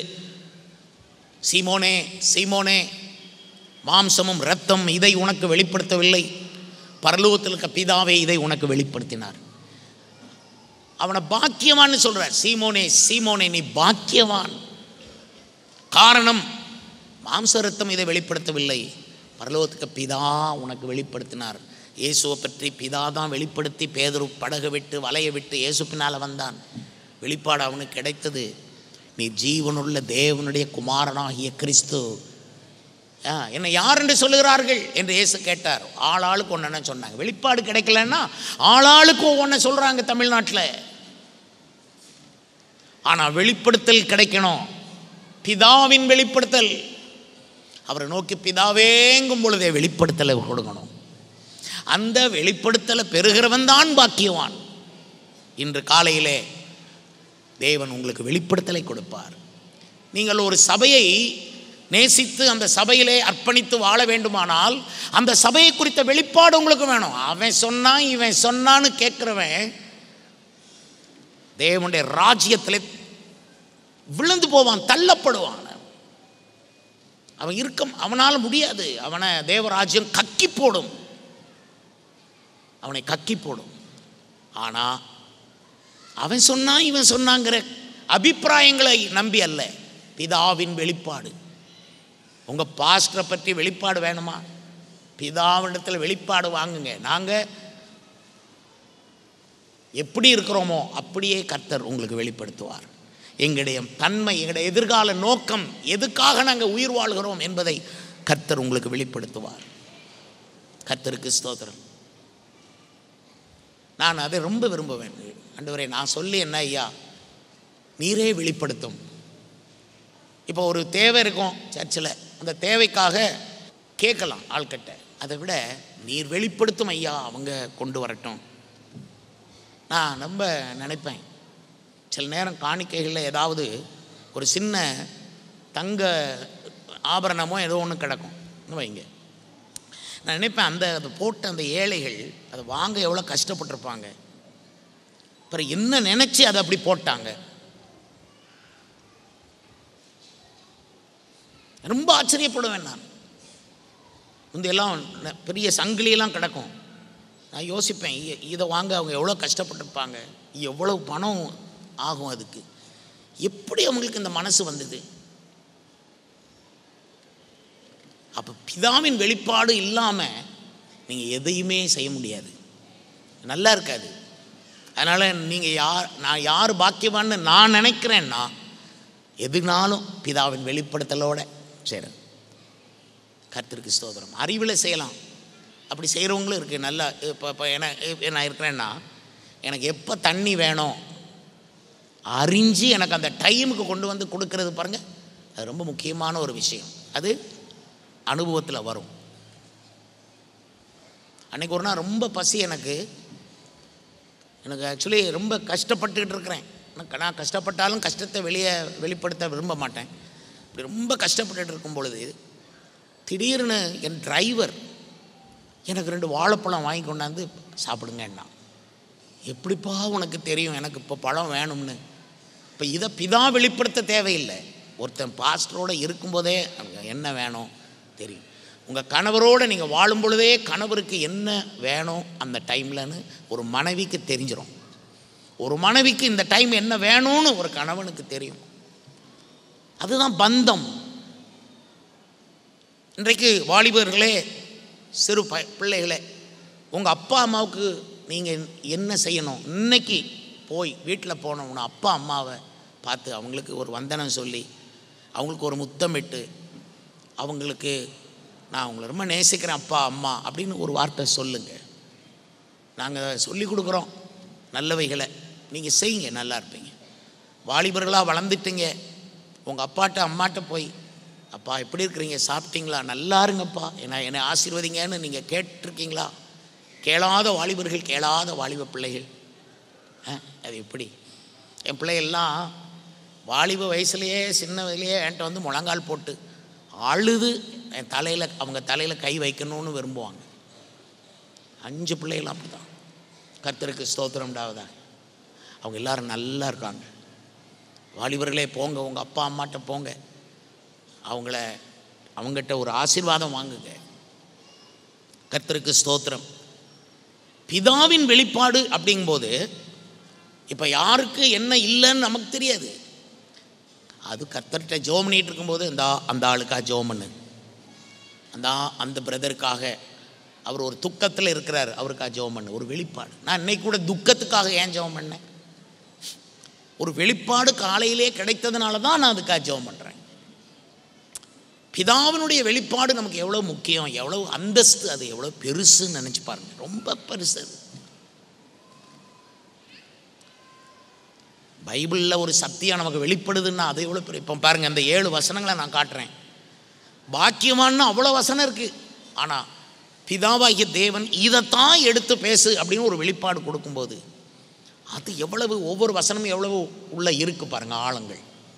சீமோனே சீமோனே மாம்சமும் இரத்தம் இதை உனக்கு வெளிப்படுத்தவில்லை பரலோகத்தில் இருக்க பிதாவே இதை உனக்கு வெளிப்படுத்தினார் அவனை பாக்கியவான்னு சொல்றார் சீமோனே சீமோனே நீ பாக்கியவான் காரணம் மாம்ச ரத்தம் இதை வெளிப்படுத்தவில்லை பரலோகத்துக்கு பிதா உனக்கு வெளிப்படுத்தினார் இயேசுவை பற்றி பிதா தான் வெளிப்படுத்தி பேதரு படகு விட்டு வலையை விட்டு இயேசு பின்னால் வந்தான் வெளிப்பாடு அவனுக்கு கிடைத்தது நீ ஜீவனுள்ள தேவனுடைய குமாரனாகிய கிறிஸ்து ஆ, என்னை யார் என்று சொல்லுகிறார்கள் என்று இயேசு கேட்டார் ஆளாளுக்கு ஒன்று சொன்னாங்க வெளிப்பாடு கிடைக்கலன்னா ஆளாளுக்கு ஒவ்வொன்று சொல்கிறாங்க தமிழ்நாட்டில் ஆனால் வெளிப்படுத்தல் கிடைக்கணும் பிதாவின் வெளிப்படுத்தல் அவரை நோக்கி பிதாவேங்கும் பொழுதே வெளிப்படுத்தலை கொடுக்கணும் அந்த வெளிப்படுத்தலை பெறுகிறவன் தான் பாக்கியவான் இன்று காலையிலே தேவன் உங்களுக்கு வெளிப்படுத்தலை கொடுப்பார் நீங்கள் ஒரு சபையை நேசித்து அந்த சபையிலே அர்ப்பணித்து வாழ வேண்டுமானால் அந்த சபையை குறித்த வெளிப்பாடு உங்களுக்கு வேணும் அவன் சொன்னான் இவன் சொன்னான்னு கேட்குறவன் தேவனுடைய ராஜ்யத்தில் விழுந்து போவான் தள்ளப்படுவான் அவன் இருக்க அவனால் முடியாது அவனை தேவராஜ்யம் கக்கி போடும் அவனை கக்கி போடும் ஆனால் அவன் சொன்னான் இவன் சொன்னாங்கிற அபிப்பிராயங்களை நம்பி அல்ல பிதாவின் வெளிப்பாடு உங்கள் பாஸ்டரை பற்றி வெளிப்பாடு வேணுமா பிதாவிடத்தில் வெளிப்பாடு வாங்குங்க நாங்கள் எப்படி இருக்கிறோமோ அப்படியே கர்த்தர் உங்களுக்கு வெளிப்படுத்துவார் எங்களுடைய தன்மை எங்களுடைய எதிர்கால நோக்கம் எதுக்காக நாங்கள் உயிர் வாழ்கிறோம் என்பதை கர்த்தர் உங்களுக்கு வெளிப்படுத்துவார் கர்த்தருக்கு ஸ்தோத்திரம் நான் அதை ரொம்ப விரும்புவேன் ஆண்டவரே நான் சொல்லி என்ன ஐயா நீரே வெளிப்படுத்தும் இப்போ ஒரு தேவை இருக்கும் சர்ச்சில் அந்த தேவைக்காக கேட்கலாம் ஆள்கிட்ட அதை விட நீர் வெளிப்படுத்தும் ஐயா அவங்க கொண்டு வரட்டும் நான் ரொம்ப நினைப்பேன் சில நேரம் காணிக்கைகளில் ஏதாவது ஒரு சின்ன தங்க ஆபரணமோ ஏதோ ஒன்று கிடக்கும் இன்னும் வைங்க நான் நினைப்பேன் அந்த அதை போட்ட அந்த ஏழைகள் அதை வாங்க எவ்வளோ கஷ்டப்பட்டிருப்பாங்க அப்புறம் என்ன நினச்சி அதை அப்படி போட்டாங்க ரொம்ப ஆச்சரியப்படுவேன் நான் முந்தையெல்லாம் ந- பெரிய சங்கிலியெல்லாம் கிடக்கும் நான் யோசிப்பேன் இ- இதை வாங்க அவங்க எவ்வளோ கஷ்டப்பட்டிருப்பாங்க எவ்வளவு பணம் ஆகும் அதுக்கு எப்படி அவங்களுக்கு இந்த மனசு வந்தது அப்போ பிதாவின் வெளிப்பாடு இல்லாமல் நீங்கள் எதையுமே செய்ய முடியாது நல்லா இருக்காது அதனால் நீங்கள் யார் நான் யார் பாக்கியவான்னு நான் நினைக்கிறேன்னா எதுனாலும் பிதாவின் வெளிப்படுத்தலோட சரி கர்த்தருக்கு ஸ்தோத்திரம் அறிவில் செய்யலாம் அப்படி செய்கிறவங்களும் இருக்குது நல்லா இப்போ இப்போ என்ன இப்ப நான் இருக்கிறேன்னா எனக்கு எப்போ தண்ணி வேணும் அறிஞ்சு எனக்கு அந்த டைமுக்கு கொண்டு வந்து கொடுக்கறது பாருங்கள் அது ரொம்ப முக்கியமான ஒரு விஷயம் அது அனுபவத்தில் வரும் அன்னைக்கு ஒரு நாள் ரொம்ப பசி எனக்கு எனக்கு ஆக்சுவலி ரொம்ப கஷ்டப்பட்டுக்கிட்டு இருக்கிறேன் எனக்கு நான் கஷ்டப்பட்டாலும் கஷ்டத்தை வெளியே வெளிப்படுத்த விரும்ப மாட்டேன் இப்படி ரொம்ப கஷ்டப்பட்டுட்டு இருக்கும் பொழுது திடீர்னு என் டிரைவர் எனக்கு ரெண்டு வாழைப்பழம் வாங்கி கொண்டாந்து சாப்பிடுங்கன்னா எப்படிப்பா உனக்கு தெரியும் எனக்கு இப்போ பழம் வேணும்னு இப்போ இதை பிதா வெளிப்படுத்த தேவையில்லை ஒருத்தன் பாஸ்டரோடு இருக்கும்போதே அவனுக்கு என்ன வேணும் தெரியும் உங்கள் கணவரோடு நீங்கள் வாழும் பொழுதே கணவருக்கு என்ன வேணும் அந்த டைம்லன்னு ஒரு மனைவிக்கு தெரிஞ்சிடும் ஒரு மனைவிக்கு இந்த டைம் என்ன வேணும்னு ஒரு கணவனுக்கு தெரியும் அதுதான் பந்தம் இன்றைக்கு வாலிபர்களே சிறு ப பிள்ளைகளே உங்கள் அப்பா அம்மாவுக்கு நீங்கள் என்ன செய்யணும் இன்னைக்கு போய் வீட்டில் போனோம்னா அப்பா அம்மாவை பார்த்து அவங்களுக்கு ஒரு வந்தனம் சொல்லி அவங்களுக்கு ஒரு முத்தமிட்டு அவங்களுக்கு நான் உங்களை ரொம்ப நேசிக்கிறேன் அப்பா அம்மா அப்படின்னு ஒரு வார்த்தை சொல்லுங்கள் நாங்கள் சொல்லி கொடுக்குறோம் நல்லவைகளை நீங்கள் செய்யுங்க நல்லா இருப்பீங்க வாலிபர்களாக வளர்ந்துட்டீங்க உங்கள் அப்பாட்ட அம்மாட்ட போய் அப்பா எப்படி இருக்கிறீங்க சாப்பிட்டீங்களா நல்லா இருங்கப்பா என்ன என்னை ஆசீர்வதிங்கன்னு நீங்கள் கேட்டிருக்கீங்களா கேளாத வாலிபர்கள் கேளாத வாலிப பிள்ளைகள் ஆ, அது எப்படி என் பிள்ளைகள்லாம் வாலிப வயசுலேயே சின்ன வயசுலேயே என்கிட்ட வந்து முழங்கால் போட்டு அழுது என் தலையில் அவங்க தலையில் கை வைக்கணும்னு விரும்புவாங்க அஞ்சு பிள்ளைகள் அப்படி தான் கர்த்தருக்கு ஸ்தோத்திரம்டாவதா அவங்க எல்லாரும் நல்லா இருக்காங்க வாலிபர்களே போங்க உங்கள் அப்பா அம்மாட்ட போங்க அவங்கள அவங்ககிட்ட ஒரு ஆசீர்வாதம் வாங்குங்க கர்த்தருக்கு ஸ்தோத்திரம் பிதாவின் வெளிப்பாடு அப்படிங்கும்போது இப்போ யாருக்கு என்ன இல்லைன்னு நமக்கு தெரியாது அது கர்த்தர்கிட்ட ஜோம் பண்ணிட்டு இருக்கும்போது இந்த அந்த ஆளுக்கா ஜோம் பண்ணு அந்த ஆ- அந்த பிரதருக்காக அவர் ஒரு துக்கத்தில் இருக்கிறார் அவருக்கா ஜெபம் பண்ணு ஒரு வெளிப்பாடு நான் இன்னைக்கு கூட துக்கத்துக்காக ஏன் ஜெபம் பண்ணேன் ஒரு வெளிப்பாடு காலையிலே கிடைத்ததுனால தான் நான் அதுக்காக ஜெபம் பண்ணுறேன் பிதாவினுடைய வெளிப்பாடு நமக்கு எவ்வளோ முக்கியம் எவ்வளோ அந்தஸ்து அது எவ்வளோ பெருசுன்னு நினச்சி பாருங்க ரொம்ப பெருசு அது பைபிளில் ஒரு சத்தியம் நமக்கு வெளிப்படுதுன்னா அது எவ்வளோ பெரிய இப்போ பாருங்கள் அந்த ஏழு வசனங்களை நான் காட்டுறேன் பாக்கியவான்னு அவ்வளோ வசனம் இருக்குது ஆனால் பிதாவாகிய தேவன் இதைத்தான் எடுத்து பேசு அப்படின்னு ஒரு வெளிப்பாடு கொடுக்கும்போது அது எவ்வளவு ஒவ்வொரு வசனமும் எவ்வளவு உள்ள இருக்கு பாருங்க ஆழங்கள்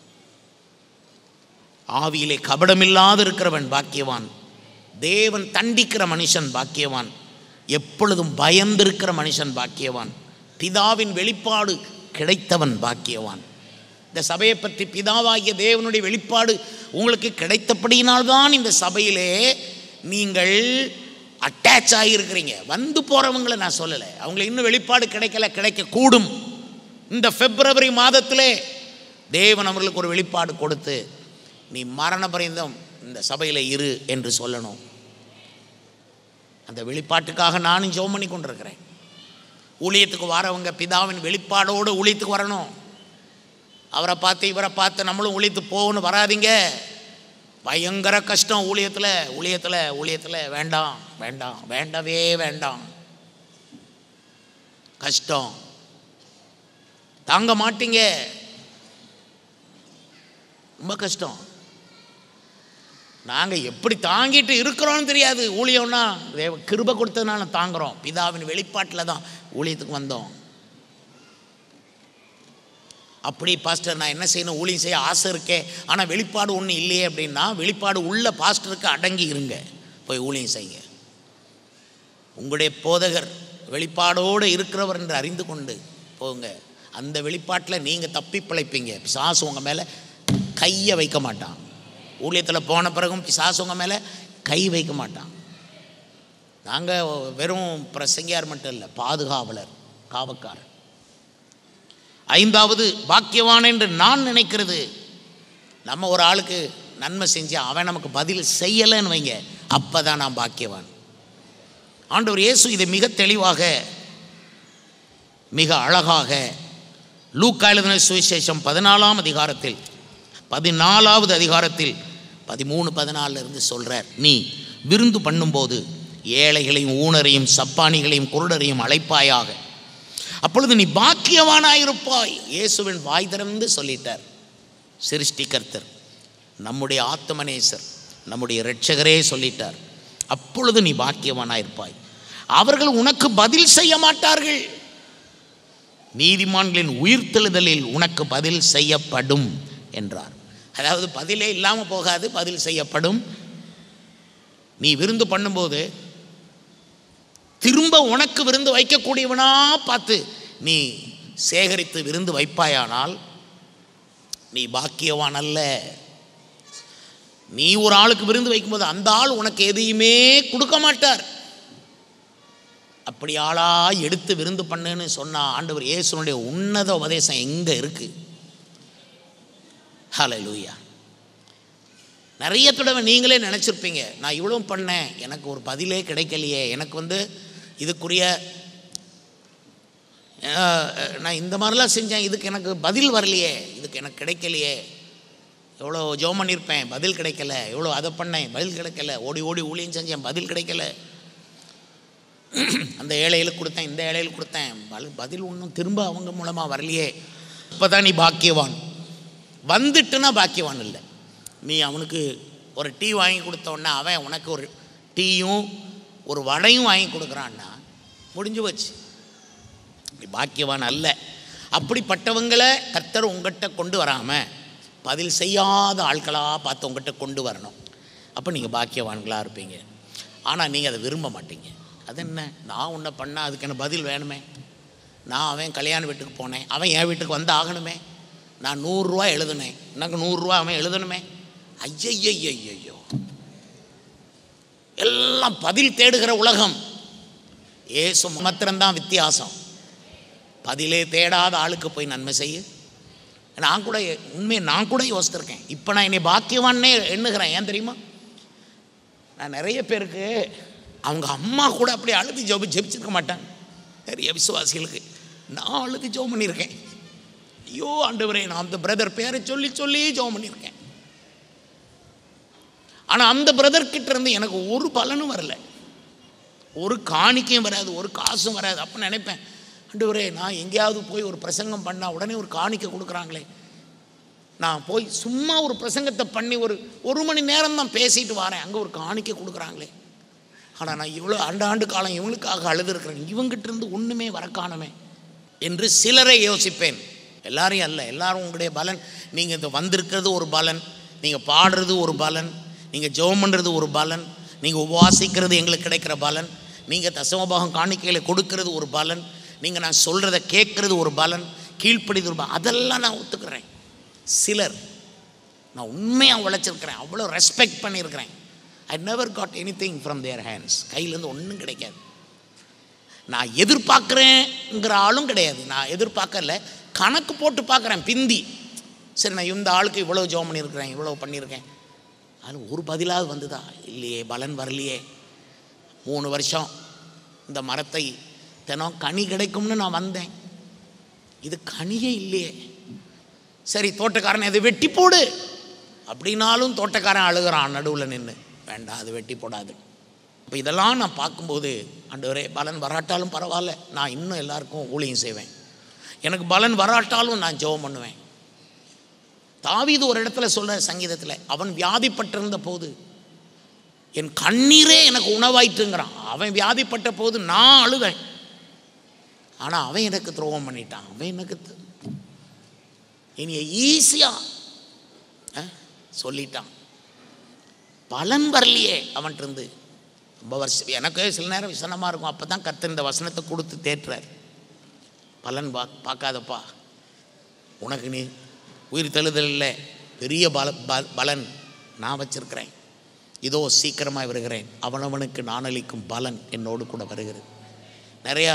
ஆவியிலே கபடமில்லாது இருக்கிறவன் பாக்கியவான் தேவன் தண்டிக்கிற மனுஷன் பாக்கியவான் எப்பொழுதும் பயந்திருக்கிற மனுஷன் பாக்கியவான் பிதாவின் வெளிப்பாடு கிடைத்தவன் பாக்கியவான் இந்த சபையை பற்றி பிதாவாகிய தேவனுடைய வெளிப்பாடு உங்களுக்கு கிடைத்தபடியினால்தான் இந்த சபையிலே நீங்கள் அட்டாச் ஆகியிருக்கிறீங்க வந்து போகிறவங்களை நான் சொல்லலை அவங்களுக்கு இன்னும் வெளிப்பாடு கிடைக்கல கிடைக்க கூடும் இந்த பிப்ரவரி மாதத்திலே தேவன் அவர்களுக்கு ஒரு வெளிப்பாடு கொடுத்து நீ மரண பரியந்தம் இந்த சபையில் இரு என்று சொல்லணும் அந்த வெளிப்பாட்டுக்காக நானும் ஜெபம் பண்ணி கொண்டிருக்கிறேன் ஊழியத்துக்கு வரவங்க பிதாவின் வெளிப்பாடோடு ஊழியத்துக்கு வரணும் அவரை பார்த்து இவரை பார்த்து நம்மளும் ஊழியத்து போகணும் வராதீங்க பயங்கர கஷ்டம் ஊழியத்தில் ஊழியத்தில் ஊழியத்தில் வேண்டாம் வேண்டாம் வேண்டவே வேண்டாம் கஷ்டம் தாங்க மாட்டீங்க ரொம்ப கஷ்டம் நாங்கள் எப்படி தாங்கிட்டு இருக்கிறோம்னு தெரியாது ஊழியம்னா தேவ கிருபை கொடுத்ததுனால தாங்குறோம் பிதாவின் வெளிப்பாட்டில் தான் ஊழியத்துக்கு வந்தோம் அப்படி பாஸ்டர் நான் என்ன செய்யணும் ஊழியம் செய்ய ஆசை இருக்கே ஆனால் வெளிப்பாடு ஒன்றும் இல்லையே அப்படின்னா வெளிப்பாடு உள்ள பாஸ்டருக்கு அடங்கி இருங்க போய் ஊழியம் செய்யுங்க உங்களுடைய போதகர் வெளிப்பாடோடு இருக்கிறவர் என்று அறிந்து கொண்டு போங்க அந்த வெளிப்பாட்டில் நீங்கள் தப்பி பிழைப்பீங்க பிசாசு உங்கள் மேலே கையை வைக்க மாட்டான் ஊழியத்தில் போன பிறகும் பிசாசு உங்கள் மேலே கை வைக்க மாட்டான் நாங்கள் வெறும் பிரசங்கியார் மட்டும் இல்லை பாதுகாவலர் காவக்காரர் ஐந்தாவது பாக்கியவான் என்று நான் நினைக்கிறது நம்ம ஒரு ஆளுக்கு நன்மை செஞ்சு அவன் நமக்கு பதில் செய்யலைன்னு வைங்க அப்போ தான் நான் பாக்கியவான் ஆண்டவர் இயேசு இதை மிக தெளிவாக மிக அழகாக லூக்கா எழுதின சுவிசேஷம் பதினாலாம் அதிகாரத்தில் பதினாலாவது அதிகாரத்தில் பதிமூணு பதினாலில் இருந்து சொல்கிறார் நீ விருந்து பண்ணும்போது ஏழைகளையும் ஊனரையும் சப்பானிகளையும் குருடரையும் அழைப்பாயாக அப்பொழுது நீ பாக்கியவானாயிருப்பாய் இயேசுவின் வாய் திறந்து சொல்லிட்டார் சிருஷ்டிகர்த்தர் நம்முடைய ஆத்மநேசர் நம்முடைய இரட்சகரே சொல்லிட்டார் அப்பொழுது நீ பாக்கியவானாயிருப்பாய் அவர்கள் உனக்கு பதில் செய்ய மாட்டார்கள் நீதிமான்களின் உயிர்த்தெழுதலில் உனக்கு பதில் செய்யப்படும் என்றார் அதாவது பதிலே இல்லாமல் போகாது பதில் செய்யப்படும் நீ விருந்து பண்ணும்போது திரும்ப உனக்கு விருந்து வைக்கக்கூடியவனா பார்த்து நீ சேகரித்து விருந்து வைப்பாயானால் நீ பாக்கியவான் அல்ல நீ ஒரு ஆளுக்கு விருந்து வைக்கும்போது அந்த ஆள் உனக்கு எதையுமே கொடுக்க மாட்டார் அப்படி ஆளா எடுத்து விருந்து பண்ணுன்னு சொன்னா ஆண்டவர் இயேசுனுடைய உன்னத உபதேசம் எங்க இருக்கு ஹalleluya நிறைய தடவை நீங்களே நினச்சிருப்பீங்க நான் இவ்வளோ பண்ணேன் எனக்கு ஒரு பதிலே கிடைக்கலையே எனக்கு வந்து இதுக்குரிய அஹ், நான் இந்த மாதிரிலாம் செஞ்சேன் இதுக்கு எனக்கு பதில் வரலையே இதுக்கு எனக்கு கிடைக்கலையே எவ்வளோ ஜோம் பண்ணியிருப்பேன் பதில் கிடைக்கல எவ்வளோ அதை பண்ணேன் பதில் கிடைக்கல ஓடி ஓடி ஊழியம் செஞ்சேன் பதில் கிடைக்கல அந்த ஏழைகளுக்கு கொடுத்தேன் இந்த ஏழைகளுக்கு கொடுத்தேன் பல- பதில் ஒன்றும் திரும்ப அவங்க மூலமாக வரலையே இப்போ தான் நீ பாக்கியவான் வந்துட்டுனா பாக்கியவான் இல்லை நீ அவனுக்கு ஒரு டீ வாங்கி கொடுத்த உடனே அவன் உனக்கு ஒரு டீயும் ஒரு வடையும் வாங்கி கொடுக்குறான்னா முடிஞ்சு போச்சு நீ பாக்கியவான் அல்ல அப்படிப்பட்டவங்களை கர்த்தர் உங்ககிட்ட கொண்டு வராமல் பதில் செய்யாத ஆட்களாக பார்த்து உங்ககிட்ட கொண்டு வரணும் அப்போ நீங்கள் பாக்கியவான்களாக இருப்பீங்க ஆனால் நீங்கள் அதை விரும்ப மாட்டீங்க அது என்ன நான் உன்னை பண்ணால் அதுக்கு என்ன பதில் வேணுமே நான் அவன் கல்யாண வீட்டுக்கு போனேன் அவன் என் வீட்டுக்கு வந்து ஆகணுமே நான் நூறுரூவா எழுதுனேன் எனக்கு நூறுரூவா அவன் எழுதணுமே ஐயய்யய்யய்யோ எல்லாம் பதில் தேடுகிற உலகம் ஏசு மாத்திரம்தான் வித்தியாசம் பதிலே தேடாத ஆளுக்கு போய் நன்மை செய்ய நான் கூட உண்மையை நான் கூட யோசித்திருக்கேன் இப்போ நான் என்னை பாக்கியவான்னே எண்ணுகிறேன் ஏன் தெரியுமா நான் நிறைய பேருக்கு அவங்க அம்மா கூட அப்படி அழுது ஜெபி ஜெபிச்சிருக்க மாட்டாங்க நிறைய விசுவாசிகளுக்கு நான் அழுது ஜெபம் பண்ணியிருக்கேன் ஐயோ ஆண்டவரே நான் அந்த பிரதர் பேரை சொல்லி சொல்லி ஜெபம் பண்ணியிருக்கேன் ஆனால் அந்த பிரதர் கிட்ட இருந்து எனக்கு ஒரு பலனும் வரல ஒரு காணிக்கையும் வராது ஒரு காசும் வராது அப்போ நினைப்பேன் ஆண்டவரே நான் எங்கேயாவது போய் ஒரு பிரசங்கம் பண்ணால் உடனே ஒரு காணிக்கை கொடுக்குறாங்களே நான் போய் சும்மா ஒரு பிரசங்கத்தை பண்ணி ஒரு ஒரு மணி நேரம் தான் பேசிட்டு வரேன் அங்கே ஒரு காணிக்கை கொடுக்குறாங்களே ஆனால் நான் இவ்வளோ ஆண்டாண்டு காலம் இவங்களுக்காக அழுதுருக்கிறேன் இவங்கிட்ட இருந்து ஒன்றுமே வர காணுமே என்று சிலரை யோசிப்பேன் எல்லாரையும் அல்ல எல்லாரும் உங்களுடைய பலன் நீங்கள் இந்த வந்திருக்கிறது ஒரு பலன் நீங்கள் பாடுறது ஒரு பலன் நீங்கள் ஜெபம் பண்ணுறது ஒரு பலன் நீங்கள் உபவாசிக்கிறது எங்களுக்கு கிடைக்கிற பலன் நீங்கள் தசமபாகம் காணிக்கைகளை கொடுக்கறது ஒரு பலன் நீங்கள் நான் சொல்கிறத கேட்குறது ஒரு பலன் கீழ்ப்படிது ஒரு பலன் அதெல்லாம் நான் ஒத்துக்கிறேன் சிலர் நான் உண்மையாக உழைச்சிருக்கிறேன் அவ்வளோ ரெஸ்பெக்ட் பண்ணியிருக்கிறேன் I never got anything from their hands கையிலேருந்து ஒன்றும் கிடைக்காது நான் எதிர்பார்க்குறேங்கிற ஆளும் கிடையாது நான் எதிர்பார்க்கல கணக்கு போட்டு பார்க்குறேன் பிந்தி சரி நான் இந்த ஆளுக்கு இவ்வளோ ஜோம் பண்ணியிருக்கிறேன் இவ்வளோ பண்ணியிருக்கேன் அதில் ஒரு பதிலாவது வந்துதா இல்லையே பலன் வரலையே மூணு வருஷம் இந்த மரத்தை தினம் கனி கிடைக்கும்னு நான் வந்தேன் இது கனியே இல்லையே சரி தோட்டக்காரன் அதை வெட்டி போடு அப்படின்னாலும் தோட்டக்காரன் அழுகிறான் நடுவில் நின்று வேண்டாம் அது வெட்டி போடாது இப்போ இதெல்லாம் நான் பார்க்கும்போது ஆண்டவரே பலன் வராட்டாலும் பரவாயில்ல நான் இன்னும் எல்லாருக்கும் ஊழியம் செய்வேன் எனக்கு பலன் வராட்டாலும் நான் ஜெபம் பண்ணுவேன் தாவீது ஒரு இடத்துல சொல்ற சங்கீதத்தில் அவன் வியாதிப்பட்டிருந்த போது என் கண்ணீரே எனக்கு உணவாயிட்டுங்கிறான் அவன் வியாதிப்பட்ட போது நான் அழுதேன் ஆனால் அவன் எனக்கு துரோகம் பண்ணிட்டான் அவன் எனக்கு த- என்னைய ஈஸியாக சொல்லிட்டான் பலன் வரலையே அவன்கிட்டருந்து ரொம்ப வருஷம் எனக்கு சில நேரம் விசனமாக இருக்கும் அப்போ தான் கர்த்தர் இந்த வசனத்தை கொடுத்து தேற்றுறார் பலன் பா பார்க்காதப்பா உனக்கு நீ உயிர் தழுதல் இல்லை பெரிய பல ப- பலன் நான் வச்சிருக்கிறேன் இதோ சீக்கிரமாக வருகிறேன் அவனவனுக்கு நான் அளிக்கும் பலன் என்னோடு கூட வருகிறது நிறையா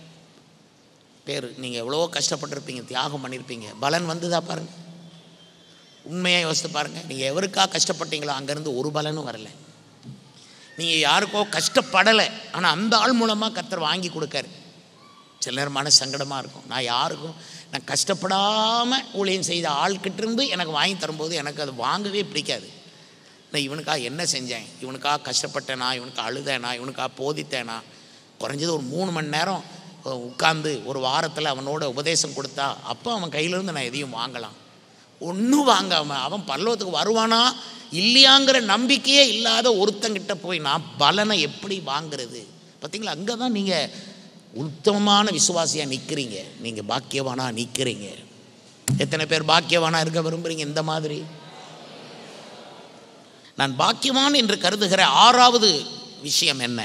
பேர் நீங்கள் எவ்வளவோ கஷ்டப்பட்டிருப்பீங்க தியாகம் பண்ணியிருப்பீங்க பலன் வந்துதா பாருங்க உண்மையாக யோசித்து பாருங்கள் நீங்கள் எவருக்காக கஷ்டப்பட்டீங்களோ அங்கேருந்து ஒரு பலனும் வரல நீங்கள் யாருக்கோ கஷ்டப்படலை ஆனால் அந்த ஆள் மூலமாக கர்த்தர் வாங்கி கொடுக்காரு சில நேரம் மன சங்கடமாக இருக்கும் நான் யாருக்கும் நான் கஷ்டப்படாமல் ஊழியம் செய்த ஆள்கிட்ட இருந்து எனக்கு வாங்கி தரும்போது எனக்கு அது வாங்கவே பிடிக்காது நான் இவனுக்காக என்ன செஞ்சேன் இவனுக்காக கஷ்டப்பட்டேனா இவனுக்கு அழுதேனா இவனுக்காக போதித்தேனா குறைஞ்சது ஒரு மூணு மணி நேரம் உட்காந்து ஒரு வாரத்தில் அவனோட உபதேசம் கொடுத்தா அப்போ அவன் கையிலேருந்து நான் எதையும் வாங்கலாம் ஒன்றும் வாங்காமல் அவன் பல்லவத்துக்கு வருவானா இல்லையாங்கிற நம்பிக்கையே இல்லாத ஒருத்தங்கிட்ட போய் நான் பலனை எப்படி வாங்குறது பார்த்தீங்களா அங்கே தான் நீங்கள் உத்தமமான விசுவாசியாக நிற்கிறீங்க நீங்கள் பாக்கியவானாக நிற்கிறீங்க எத்தனை பேர் பாக்கியவானாக இருக்க விரும்புகிறீங்க இந்த மாதிரி நான் பாக்கியவான் என்று கருதுகிற ஆறாவது விஷயம் என்ன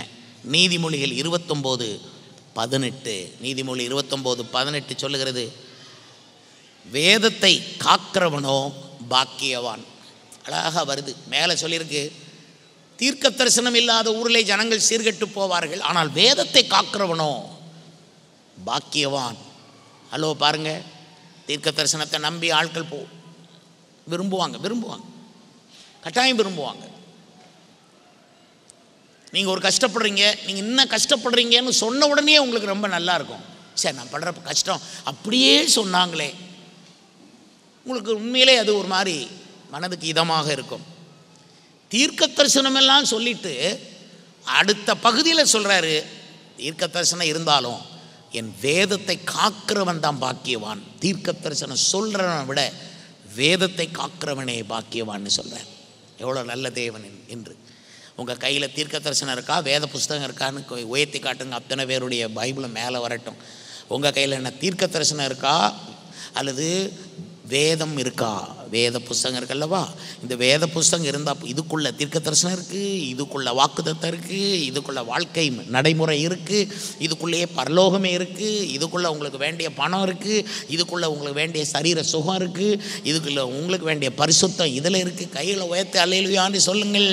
நீதிமொழிகள் இருபத்தொம்போது பதினெட்டு நீதிமொழி இருபத்தொம்போது பதினெட்டு சொல்லுகிறது வேதத்தை காக்கிறவனோ பாக்கியவான் அழகாக வருது மேலே சொல்லியிருக்கு தீர்க்க தரிசனம் இல்லாத ஊரிலே ஜனங்கள் சீர்கெட்டு போவார்கள் ஆனால் வேதத்தை காக்கிறவனோ பாக்கியவான் ஹலோ பாருங்க தீர்க்க தரிசனத்தை நம்பி ஆட்கள் போ விரும்புவாங்க விரும்புவாங்க கட்டாயம் விரும்புவாங்க நீங்கள் ஒரு கஷ்டப்படுறீங்க நீங்கள் இன்னும் கஷ்டப்படுறீங்கன்னு சொன்ன உடனே உங்களுக்கு ரொம்ப நல்லா இருக்கும் சரி நான் படுற கஷ்டம் அப்படியே சொன்னாங்களே உங்களுக்கு உண்மையிலே அது ஒரு மாதிரி மனதுக்கு இதமாக இருக்கும் தீர்க்க தரிசனமெல்லாம் சொல்லிட்டு அடுத்த பகுதியில் சொல்கிறாரு தீர்க்க தரிசனம் இருந்தாலும் என் வேதத்தை காக்கிறவன் தான் பாக்கியவான் தீர்க்க தரிசனம் சொல்கிறவனை விட வேதத்தை காக்கிறவனே பாக்கியவான்னு சொல்கிறார் எவ்வளோ நல்ல தேவன் என்- என்று உங்கள் கையில் தீர்க்க தரிசனம் இருக்கா வேத புஸ்தகம் இருக்கான்னு கொ- உயர்த்தி காட்டுங்க அத்தனை பேருடைய பைபிளும் மேலே வரட்டும் உங்கள் கையில் என்ன தீர்க்க தரிசனம் இருக்கா அல்லது வேதம் இருக்கா வேத புஸ்தகம் இருக்குல்லவா இந்த வேத புஸ்தகம் இருந்தால் இதுக்குள்ள தீர்க்க தரிசனம் இருக்குது இதுக்குள்ள வாக்குத்தத்தம் இருக்குது இதுக்குள்ள வாழ்க்கை நடைமுறை இருக்குது இதுக்குள்ளேயே பரலோகமே இருக்குது இதுக்குள்ள உங்களுக்கு வேண்டிய பணம் இருக்குது இதுக்குள்ள உங்களுக்கு வேண்டிய சரீர சுகம் இருக்குது இதுக்குள்ள உங்களுக்கு வேண்டிய பரிசுத்தம் இதில் இருக்குது கையில் உயர்த்தி அலையிலுயான்னு சொல்லுங்கள்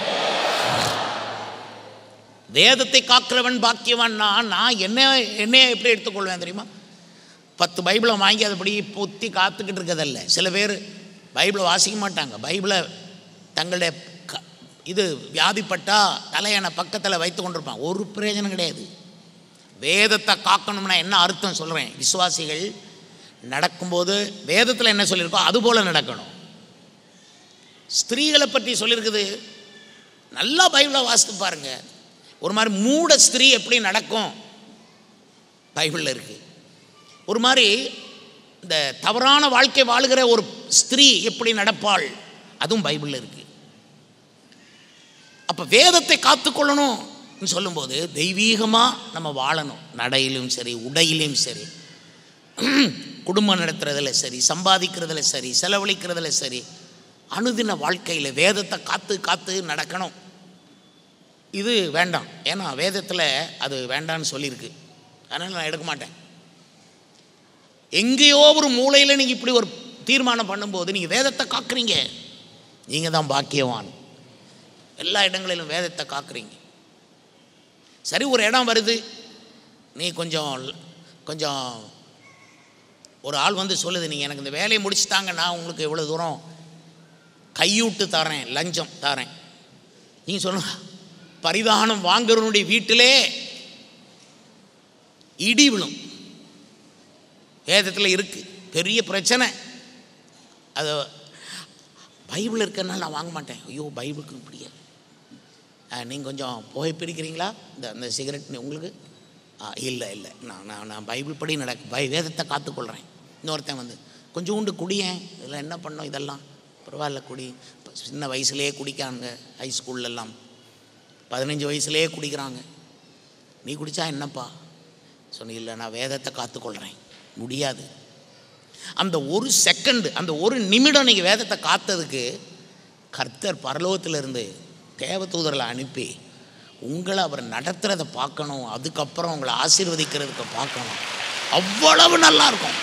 வேதத்தை காக்கிறவன் பாக்கியவன் நான் நான் என்ன என்னைய எப்படி எடுத்துக்கொள்வேன் தெரியுமா பத்து பைபிளை வாங்கி அதுபடி பொத்தி காத்துக்கிட்டு இருக்கிறதல்ல சில பேர் பைபிளை வாசிக்க மாட்டாங்க பைபிளை தங்களுடைய க- இது வியாதிப்பட்டா தலையணை பக்கத்தில் வைத்து கொண்டிருப்பாங்க ஒரு பிரயோஜனம் கிடையாது வேதத்தை காக்கணும்னா என்ன அர்த்தம் சொல்கிறேன் விசுவாசிகள் நடக்கும்போது வேதத்தில் என்ன சொல்லியிருக்கோ அதுபோல் நடக்கணும் ஸ்திரீகளை பற்றி சொல்லியிருக்குது நல்லா பைபிளை வாசித்து பாருங்க ஒரு மாதிரி மூட ஸ்திரீ எப்படி நடக்கும் பைபிளில் இருக்கு ஒரு மாதிரி இந்த தவறான வாழ்க்கை வாழுகிற ஒரு ஸ்திரீ எப்படி நடப்பாள் அதுவும் பைபிளில் இருக்கு அப்போ வேதத்தை காத்துக்கொள்ளணும் சொல்லும்போது தெய்வீகமாக நம்ம வாழணும் நடையிலும் சரி உடையிலும் சரி குடும்பம் நடத்துறதுல சரி சம்பாதிக்கிறதுல சரி செலவழிக்கிறதுல சரி அனுதின வாழ்க்கையில் வேதத்தை காத்து காத்து நடக்கணும் இது வேண்டாம் ஏன்னா வேதத்தில் அது வேண்டான்னு சொல்லியிருக்கு அதனால் நான் எடுக்க மாட்டேன் எங்கேயோ ஒரு மூலையில் நீங்கள் இப்படி ஒரு தீர்மானம் பண்ணும்போது நீங்கள் வேதத்தை காக்குறீங்க நீங்கள் தான் பாக்கியவான் எல்லா இடங்களிலும் வேதத்தை காக்குறீங்க சரி ஒரு இடம் வருது நீ கொஞ்சம் கொஞ்சம் ஒரு ஆள் வந்து சொல்லுது நீங்கள் எனக்கு இந்த வேலையை முடிச்சுட்டாங்க நான் உங்களுக்கு எவ்வளோ தூரம் கையூட்டு தரேன் லஞ்சம் தரேன் நீங்கள் சொல்ல பரிதானம் வாங்குறவனுடைய வீட்டிலே இடி விழும் வேதத்தில் இருக்குது பெரிய பிரச்சனை அது பைபிள் இருக்கிறனால நான் வாங்க மாட்டேன் ஐயோ பைபிளுக்கு பிடிக்காது நீங்கள் கொஞ்சம் புகை பிடிக்கிறீங்களா இந்த அந்த சிகரெட் உங்களுக்கு ஆ இல்லை இல்லை நான் நான் நான் பைபிள் படி நடக்க பை வேதத்தை காத்துக்கொள்கிறேன் இன்னொருத்தன் வந்து கொஞ்சோண்டு குடியேன் இதெல்லாம் என்ன பண்ணோம் இதெல்லாம் பரவாயில்ல குடி இப்ப சின்ன வயசுலேயே குடிக்காங்க ஹை ஸ்கூல்லலாம் பதினஞ்சு வயசுலேயே குடிக்கிறாங்க நீ குடித்தா என்னப்பா சொன்ன இல்லை நான் வேதத்தை காத்துக்கொள்கிறேன் முடியாது அந்த ஒரு செகண்டு அந்த ஒரு நிமிடம் நீங்கள் வேதத்தை காத்ததுக்கு கர்த்தர் பரலோகத்திலிருந்து தேவதூதர்களை அனுப்பி உங்களை அவர் நடத்துகிறத பார்க்கணும் அதுக்கப்புறம் உங்களை ஆசீர்வதிக்கிறதுக்கு பார்க்கணும் அவ்வளவு நல்லா இருக்கும்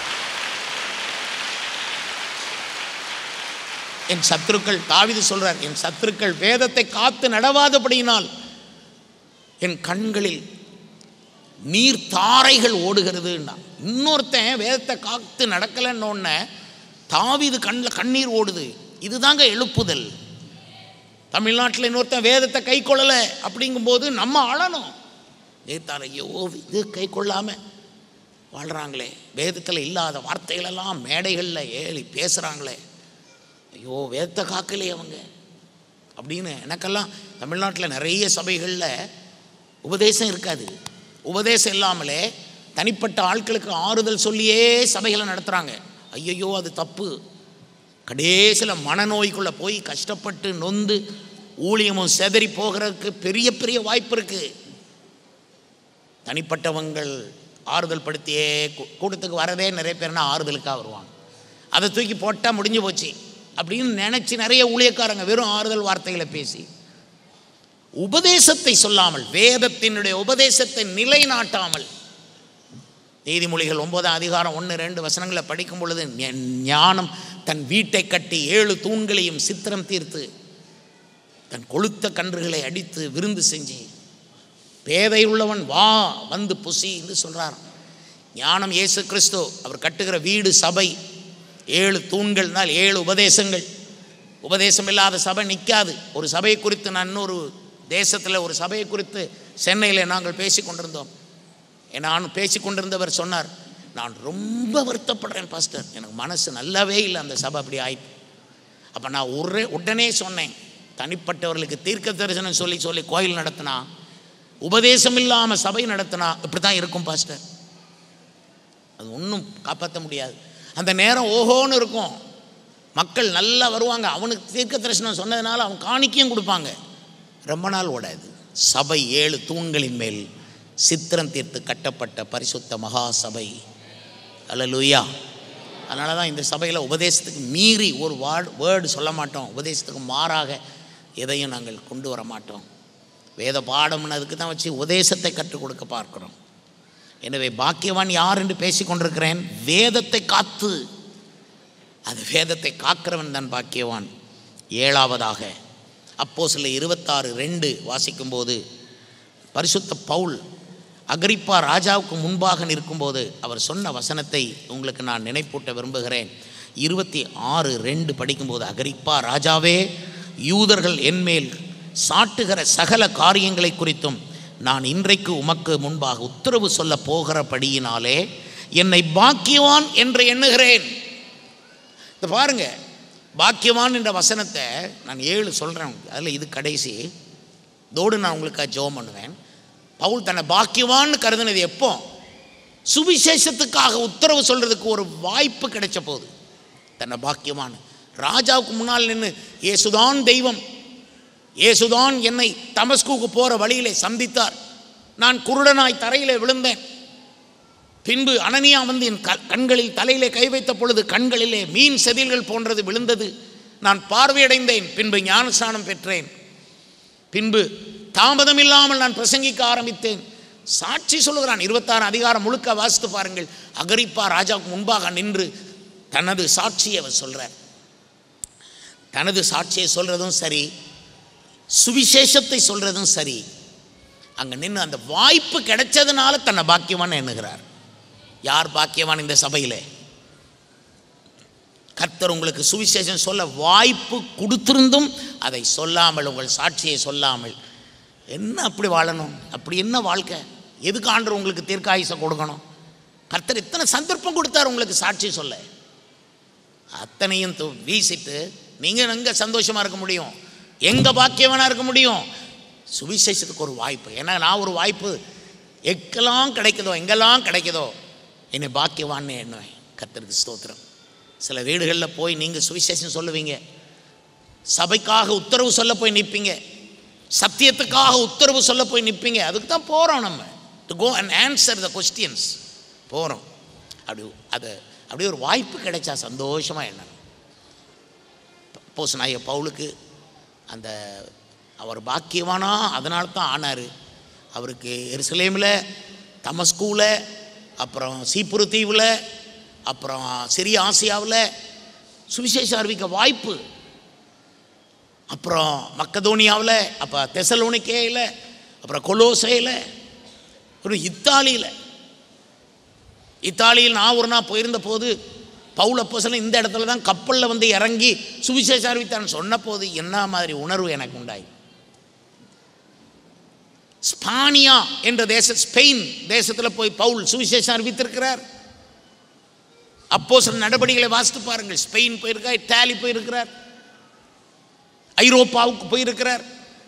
என் சத்துருக்கள் தாவிது சொல்றார் என் சத்துருக்கள் வேதத்தை காத்து நடவாதபடியினால் என் கண்களில் நீர் தாரைகள் ஓடுகிறதுன்னா இன்னொருத்தன் வேதத்தை காத்து நடக்கலைன்னு தாவிது கண்ணில் கண்ணீர் ஓடுது இதுதாங்க எழுப்புதல் தமிழ்நாட்டில் இன்னொருத்தன் வேதத்தை கை கொள்ளலை அப்படிங்கும்போது நம்ம அழணும் ஏத்தார் ஐயோ இது கை கொள்ளாமல் வாழ்கிறாங்களே வேதத்தில் இல்லாத வார்த்தைகளெல்லாம் மேடைகளில் ஏறி பேசுகிறாங்களே ஐயோ வேதத்தை காக்கலையே அவங்க அப்படின்னு எனக்கெல்லாம் தமிழ்நாட்டில் நிறைய சபைகளில் உபதேசம் இருக்காது உபதேசம் இல்லாமலே தனிப்பட்ட ஆட்களுக்கு ஆறுதல் சொல்லியே சபைகளை நடத்துகிறாங்க ஐயையோ அது தப்பு கடைசியில் மனநோய்க்குள்ளே போய் கஷ்டப்பட்டு நொந்து ஊழியமும் செதறி போகிறதுக்கு பெரிய பெரிய வாய்ப்பு இருக்குது தனிப்பட்டவங்கள் ஆறுதல் படுத்தியே கூ- கூட்டத்துக்கு வரதே நிறைய பேர்னா ஆறுதலுக்காக வருவாங்க அதை தூக்கி போட்டால் முடிஞ்சு போச்சு அப்படின்னு நினச்சி நிறைய ஊழியக்காரங்க வெறும் ஆறுதல் வார்த்தைகளை பேசி உபதேசத்தை சொல்லாமல் வேதத்தினுடைய உபதேசத்தை நிலைநாட்டாமல் நீதிமொழிகள் ஒன்பதாம் அதிகாரம் ஒன்று ரெண்டு வசனங்களை படிக்கும் பொழுது ஞ- ஞானம் தன் வீட்டை கட்டி ஏழு தூண்களையும் சித்திரம் தீர்த்து தன் கொளுத்த கன்றுகளை அடித்து விருந்து செஞ்சு பேதை உள்ளவன் வா வந்து புசி என்று சொல்றார் ஞானம் இயேசு கிறிஸ்து அவர் கட்டுகிற வீடு சபை ஏழு தூண்கள்னால் ஏழு உபதேசங்கள் உபதேசம் இல்லாத சபை நிற்காது ஒரு சபையை குறித்து நான் இன்னொரு தேசத்தில் ஒரு சபையை குறித்து சென்னையில் நாங்கள் பேசி கொண்டிருந்தோம் நான் பேசி கொண்டிருந்தவர் சொன்னார் நான் ரொம்ப வருத்தப்படுறேன் பாஸ்டர் எனக்கு மனசு நல்லாவே இல்லை அந்த சபை அப்படி ஆயிட்டு அப்போ நான் ஒரே உடனே சொன்னேன் தனிப்பட்டவர்களுக்கு தீர்க்க தரிசனம் சொல்லி சொல்லி கோயில் நடத்தினா உபதேசம் இல்லாமல் சபை நடத்தினா இப்படி தான் இருக்கும் பாஸ்டர் அது ஒன்றும் காப்பாற்ற முடியாது அந்த நேரம் ஓஹோன்னு இருக்கும் மக்கள் நல்லா வருவாங்க அவனுக்கு தீர்க்க தரிசனம் சொன்னதுனால அவன் காணிக்கையும் கொடுப்பாங்க ரொம்ப நாள் ஓடாது சபை ஏழு தூண்களின் மேல் சித்திரம் தீர்த்து கட்டப்பட்ட பரிசுத்த மகா சபை அல்லேலூயா அதனால தான் இந்த சபையில் உபதேசத்துக்கு மீறி ஒரு வார்டு வேர்டு சொல்ல மாட்டோம் உபதேசத்துக்கு மாறாக எதையும் நாங்கள் கொண்டு வர மாட்டோம் வேத பாடம்னு அதுக்கு தான் வச்சு உபதேசத்தை கற்றுக் கொடுக்க பார்க்கிறோம் எனவே பாக்கியவான் யார் என்று பேசிக் கொண்டிருக்கிறேன் வேதத்தை காத்து அது வேதத்தை காக்கிறவன் தான் பாக்கியவான் ஏழாவதாக அப்போ சில இருபத்தாறு ரெண்டு வாசிக்கும்போது பரிசுத்த பவுல் அகரிப்பா ராஜாவுக்கு முன்பாக நிற்கும்போது அவர் சொன்ன வசனத்தை உங்களுக்கு நான் நினைப்பூட்ட விரும்புகிறேன் இருபத்தி ஆறு ரெண்டு படிக்கும்போது அகரிப்பா ராஜாவே யூதர்கள் என்மேல் சாட்டுகிற சகல காரியங்களை குறித்தும் நான் இன்றைக்கு உமக்கு முன்பாக உத்தரவு சொல்ல போகிறபடியினாலே என்னை பாக்கியவான் என்று எண்ணுகிறேன் இந்த பாருங்க பாக்கியவான் என்ற வசனத்தை நான் ஏழு சொல்கிறேன் அதில் இது கடைசி இதோடு நான் உங்களுக்கு ஜெபம் பண்ணுவேன் பவுல் தன்னை பாக்கியவான்னு கருதுனது எப்போ சுவிசேஷத்துக்காக உத்தரவு சொல்கிறதுக்கு ஒரு வாய்ப்பு கிடைச்ச போது தன்னை பாக்கியவான் ராஜாவுக்கு முன்னால் நின்று இயேசுதான் தெய்வம் இயேசுதான் என்னை தமஸ்குக்கு போகிற வழியிலே சந்தித்தார் நான் குருடனாய் தரையிலே விழுந்தேன் பின்பு அனனியா வந்து என் க- கண்களில் தலையிலே கை வைத்த பொழுது கண்களிலே மீன் செதில்கள் போன்றது விழுந்தது நான் பார்வையடைந்தேன் பின்பு ஞானஸ்நானம் பெற்றேன் பின்பு தாமதம் இல்லாமல் நான் பிரசங்கிக்க ஆரம்பித்தேன் சாட்சி சொல்லுகிறான் இருபத்தாறு அதிகாரம் முழுக்க வாசித்து பாருங்கள் அகரிப்பா ராஜாவுக்கு முன்பாக நின்று தனது சாட்சியை அவர் சொல்றார் தனது சாட்சியை சொல்றதும் சரி சுவிசேஷத்தை சொல்றதும் சரி அங்க நின்று அந்த வாய்ப்பு கிடைச்சதுனால தன்னை பாக்கியவான் எண்ணுகிறார் யார் பாக்கியவான் இந்த சபையிலே கர்த்தர் உங்களுக்கு சுவிசேஷம் சொல்ல வாய்ப்பு கொடுத்திருந்தும் அதை சொல்லாமல் உங்கள் சாட்சியை சொல்லாமல் என்ன அப்படி வாழணும் அப்படி என்ன வாழ்க்கை எதுக்கு ஆண்டவர் உங்களுக்கு தீர்க்காயுசை கொடுக்கணும் கர்த்தர் இத்தனை சந்தர்ப்பம் கொடுத்தார் உங்களுக்கு சாட்சி சொல்ல அத்தனையும் து- வீசிட்டு நீங்கள் எங்கே சந்தோஷமாக இருக்க முடியும் எங்கே பாக்கியவனாக இருக்க முடியும் சுவிசேஷத்துக்கு ஒரு வாய்ப்பு ஏன்னா நான் ஒரு வாய்ப்பு எங்கெல்லாம் கிடைக்குதோ எங்கெல்லாம் கிடைக்குதோ என்னை பாக்கியவான்னு எண்ணுவேன் கர்த்தருக்கு ஸ்தோத்திரம் சில வீடுகளில் போய் நீங்கள் சுவிசேஷம் சொல்லுவீங்க சபைக்காக உத்தரவு சொல்ல போய் நிற்பீங்க சத்தியத்துக்காக உத்தரவு சொல்ல போய் நிற்பீங்க அதுக்கு தான் போகிறோம் நம்ம to go and answer the questions போகிறோம் அப்படி அது அப்படியே ஒரு வாய்ப்பு கிடைச்சா சந்தோஷமாக எண்ணணும் போஸ் நாய பவுலுக்கு அந்த அவர் பாக்கியவானா அதனால தான் ஆனார் அவருக்கு எருசலேமில் தமஸ்கூவில் அப்புறம் சீப்புரு தீவில் அப்புறம் சிறிய ஆசியாவில் சுவிசேஷம் அறிவிக்க வாய்ப்பு அப்புறம் மக்கதோனியாவில் அப்போ தெசலோனிக்கேயில் அப்புறம் கொலோசையில் ஒரு இத்தாலியில் இத்தாலியில் நான் ஒரு நாள் போயிருந்த போது பவுல் அப்போஸ்தலன் இந்த இடத்துல தான் கப்பலில் வந்து இறங்கி சுவிசேஷம் அறிவித்தான் சொன்ன போது என்ன மாதிரி உணர்வு எனக்கு உண்டாய் ஸ்பானியா என்ற தேச ஸ்பெயின் தேசத்தில் போய் பவுல் சுவிசேஷம் அறிவித்திருக்கிறார் அப்போ சில நடவடிக்கைகளை வாசித்து பாருங்கள் ஸ்பெயின் போயிருக்கார் இத்தாலி போயிருக்கிறார் ஐரோப்பாவுக்கு போயிருக்கிறார்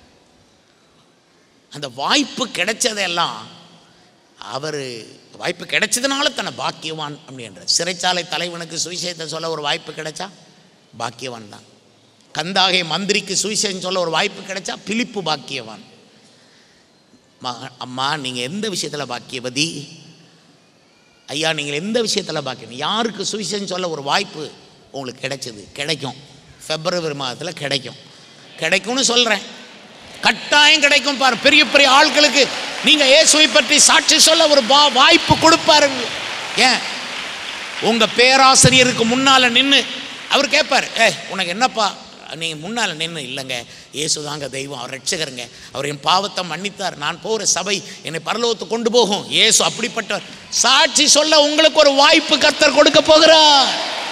அந்த வாய்ப்பு கிடைச்சதெல்லாம் அவர் வாய்ப்பு கிடைச்சதுனால தன்னை பாக்கியவான் அப்படின்ற சிறைச்சாலை தலைவனுக்கு சுவிசேஷத்தை சொல்ல ஒரு வாய்ப்பு கிடைச்சா பாக்கியவான் தான் கந்தாகை மந்திரிக்கு சுவிசேஷம் சொல்ல ஒரு வாய்ப்பு கிடைச்சா பிலிப்பு பாக்கியவான் ம- அம்மா நீங்கள் எந்த விஷயத்தில் பாக்கியவதி ஐயா நீங்கள் எந்த விஷயத்தில் பாக்கியம் யாருக்கு சுவிசேஷம் சொல்ல ஒரு வாய்ப்பு உங்களுக்கு கிடைச்சது கிடைக்கும் பிப்ரவரி மாதத்தில் கிடைக்கும் கிடைக்கும்னு சொல்கிறேன் கட்டாயம் கிடைக்கும் பாரு பெரிய பெரிய ஆட்களுக்கு நீங்க இயேசுவை பற்றி சாட்சி சொல்ல ஒரு வா வாய்ப்பு கொடுப்பாருங்க ஏன் உங்க பேராசிரியருக்கு முன்னால நின்று அவர் கேட்பார் ஏ உனக்கு என்னப்பா நீங்க முன்னால நின்று இல்லைங்க இயேசுதாங்க தெய்வம் அவர் ரட்சகருங்க அவர் என் பாவத்தை மன்னித்தார் நான் போகிற சபை என்னை பரலோகத்துக்கு கொண்டு போகும் இயேசு அப்படிப்பட்டவர் சாட்சி சொல்ல உங்களுக்கு ஒரு வாய்ப்பு கர்த்தர் கொடுக்க போகிறார்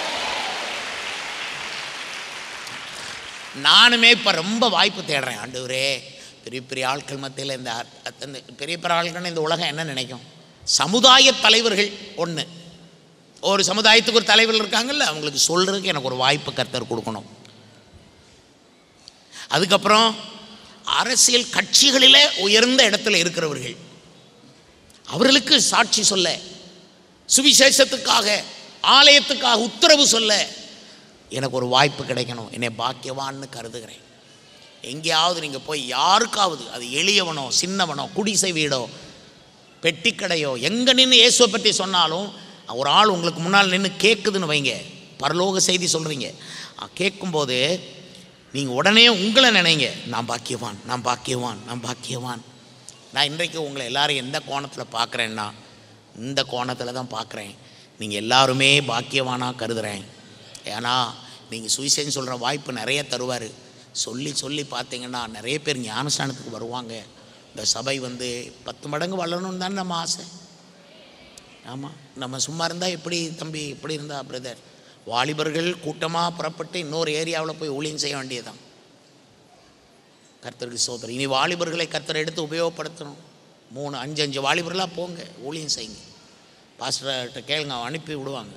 நானுமே இப்போ ரொம்ப வாய்ப்பு தேடுறேன் ஆண்டவரே பெரிய பெரிய ஆட்கள் மத்தியில் இந்த அ- இந்த பெரிய பெரிய ஆட்கள் இந்த உலகம் என்ன நினைக்கும் சமுதாய தலைவர்கள் ஒன்று ஒரு சமுதாயத்துக்கு ஒரு தலைவர் இருக்காங்கல்ல அவங்களுக்கு சொல்கிறதுக்கு எனக்கு ஒரு வாய்ப்பு கர்த்தர் கொடுக்கணும் அதுக்கப்புறம் அரசியல் கட்சிகளிலே உயர்ந்த இடத்துல இருக்கிறவர்கள் அவர்களுக்கு சாட்சி சொல்ல சுவிசேஷத்துக்காக ஆலயத்துக்காக உத்தரவு சொல்ல எனக்கு ஒரு வாய்ப்பு கிடைக்கணும் என்னை பாக்கியவான்னு கருதுகிறேன் எங்கேயாவது நீங்கள் போய் யாருக்காவது அது எளியவனோ சின்னவனோ குடிசை வீடோ பெட்டிக்கடையோ எங்கே நின்று இயேசுவை பற்றி சொன்னாலும் ஒரு ஆள் உங்களுக்கு முன்னால் நின்று கேட்குதுன்னு வைங்க பரலோக செய்தி சொல்கிறீங்க கேட்கும்போது நீங்கள் உடனே உங்களை நினைங்க நான் பாக்கியவான் நான் பாக்கியவான் நான் பாக்கியவான் நான் இன்றைக்கு உங்களை எல்லாரும் எந்த கோணத்தில் பார்க்குறேன்னா இந்த கோணத்தில் தான் பார்க்குறேன் நீங்கள் எல்லாருமே பாக்கியவானாக கருதுகிறேன் ஏன்னா நீங்கள் சுயசேன்னு சொல்கிற வாய்ப்பு நிறைய தருவார் சொல்லி சொல்லி பார்த்தீங்கன்னா நிறைய பேர் ஞானஸ்தானத்துக்கு வருவாங்க இந்த சபை வந்து பத்து மடங்கு வளரணும்னு தானே நம்ம ஆசை ஆமாம் நம்ம சும்மா இருந்தால் எப்படி தம்பி எப்படி இருந்தா பிரதர் வாலிபர்கள் கூட்டமாக புறப்பட்டு இன்னொரு ஏரியாவில் போய் ஊழியம் செய்ய வேண்டியதுதான் கர்த்தருக்கு சோதரி இனி வாலிபர்களை கர்த்தர் எடுத்து உபயோகப்படுத்தணும் மூணு அஞ்சு அஞ்சு வாலிபர்களாக போங்க ஊழியம் செய்யுங்க பாஸ்டர்கிட்ட கேளுங்க அவன் அனுப்பி விடுவாங்க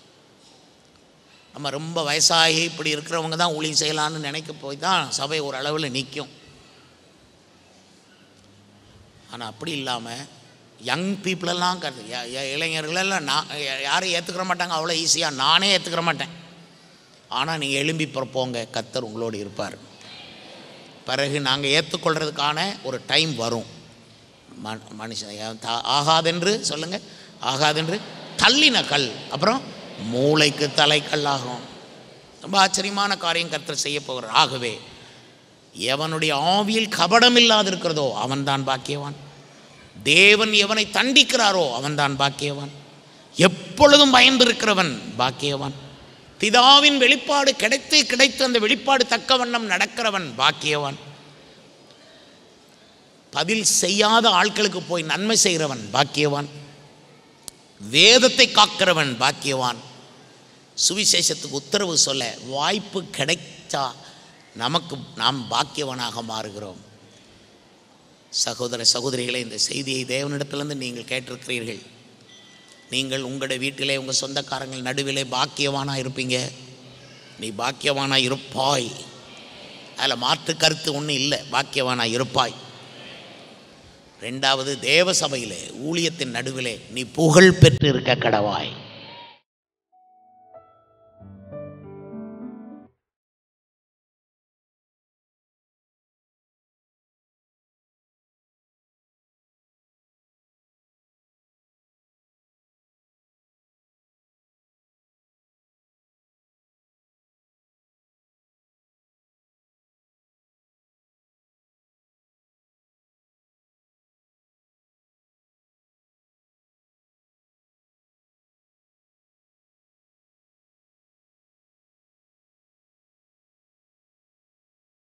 நம்ம ரொம்ப வயசாகி இப்படி இருக்கிறவங்க தான் ஊழியம் செய்யலான்னு நினைக்க போய் தான் சபை ஒரு அளவில் நிற்கும் ஆனால் அப்படி இல்லாமல் யங் பீப்புளெல்லாம் கருது ய- ய- இளைஞர்களெல்லாம் நான் ய- யாரும் ஏற்றுக்கிற மாட்டாங்க அவ்வளோ ஈஸியாக நானே ஏற்றுக்கிற மாட்டேன் ஆனால் நீங்கள் எழும்பி புற போங்க கத்தர் உங்களோடு இருப்பார் பிறகு நாங்கள் ஏற்றுக்கொள்கிறதுக்கான ஒரு டைம் வரும் ம- மனுஷன் ஏன் தா- ஆகாதென்று சொல்லுங்கள் ஆகாதென்று தள்ளின கல் அப்புறம் மூளைக்கு தலைக்கல் ஆகும் ரொம்ப ஆச்சரியமான காரியம் கர்த்தர் செய்ய போகிறார் ஆகவே எவனுடைய ஆவியில் கபடம் இல்லாதிருக்கிறதோ அவன்தான் பாக்கியவான் தேவன் எவனை தண்டிக்கிறாரோ அவன்தான் பாக்கியவான் எப்பொழுதும் பயந்திருக்கிறவன் பாக்கியவான் பிதாவின் வெளிப்பாடு கிடைத்து கிடைத்து அந்த வெளிப்பாடு தக்க வண்ணம் நடக்கிறவன் பாக்கியவான் பதில் செய்யாத ஆட்களுக்கு போய் நன்மை செய்கிறவன் பாக்கியவான் வேதத்தை காக்கிறவன் பாக்கியவான் சுவிசேஷத்துக்கு உத்தரவு சொல்ல வாய்ப்பு கிடைச்சா நமக்கு நாம் பாக்கியவனாக மாறுகிறோம் சகோதர சகோதரிகளே இந்த செய்தியை தேவனிடத்திலிருந்து நீங்கள் கேட்டிருக்கிறீர்கள் நீங்கள் உங்களுடைய வீட்டிலே உங்கள் சொந்தக்காரங்கள் நடுவிலே பாக்கியவானாக இருப்பீங்க நீ பாக்கியவானாக இருப்பாய் அதில் மாற்று கருத்து ஒன்றும் இல்லை பாக்கியவானாக இருப்பாய் ரெண்டாவது தேவ சபையிலே ஊழியத்தின் நடுவிலே நீ புகழ் பெற்று இருக்க கடவாய்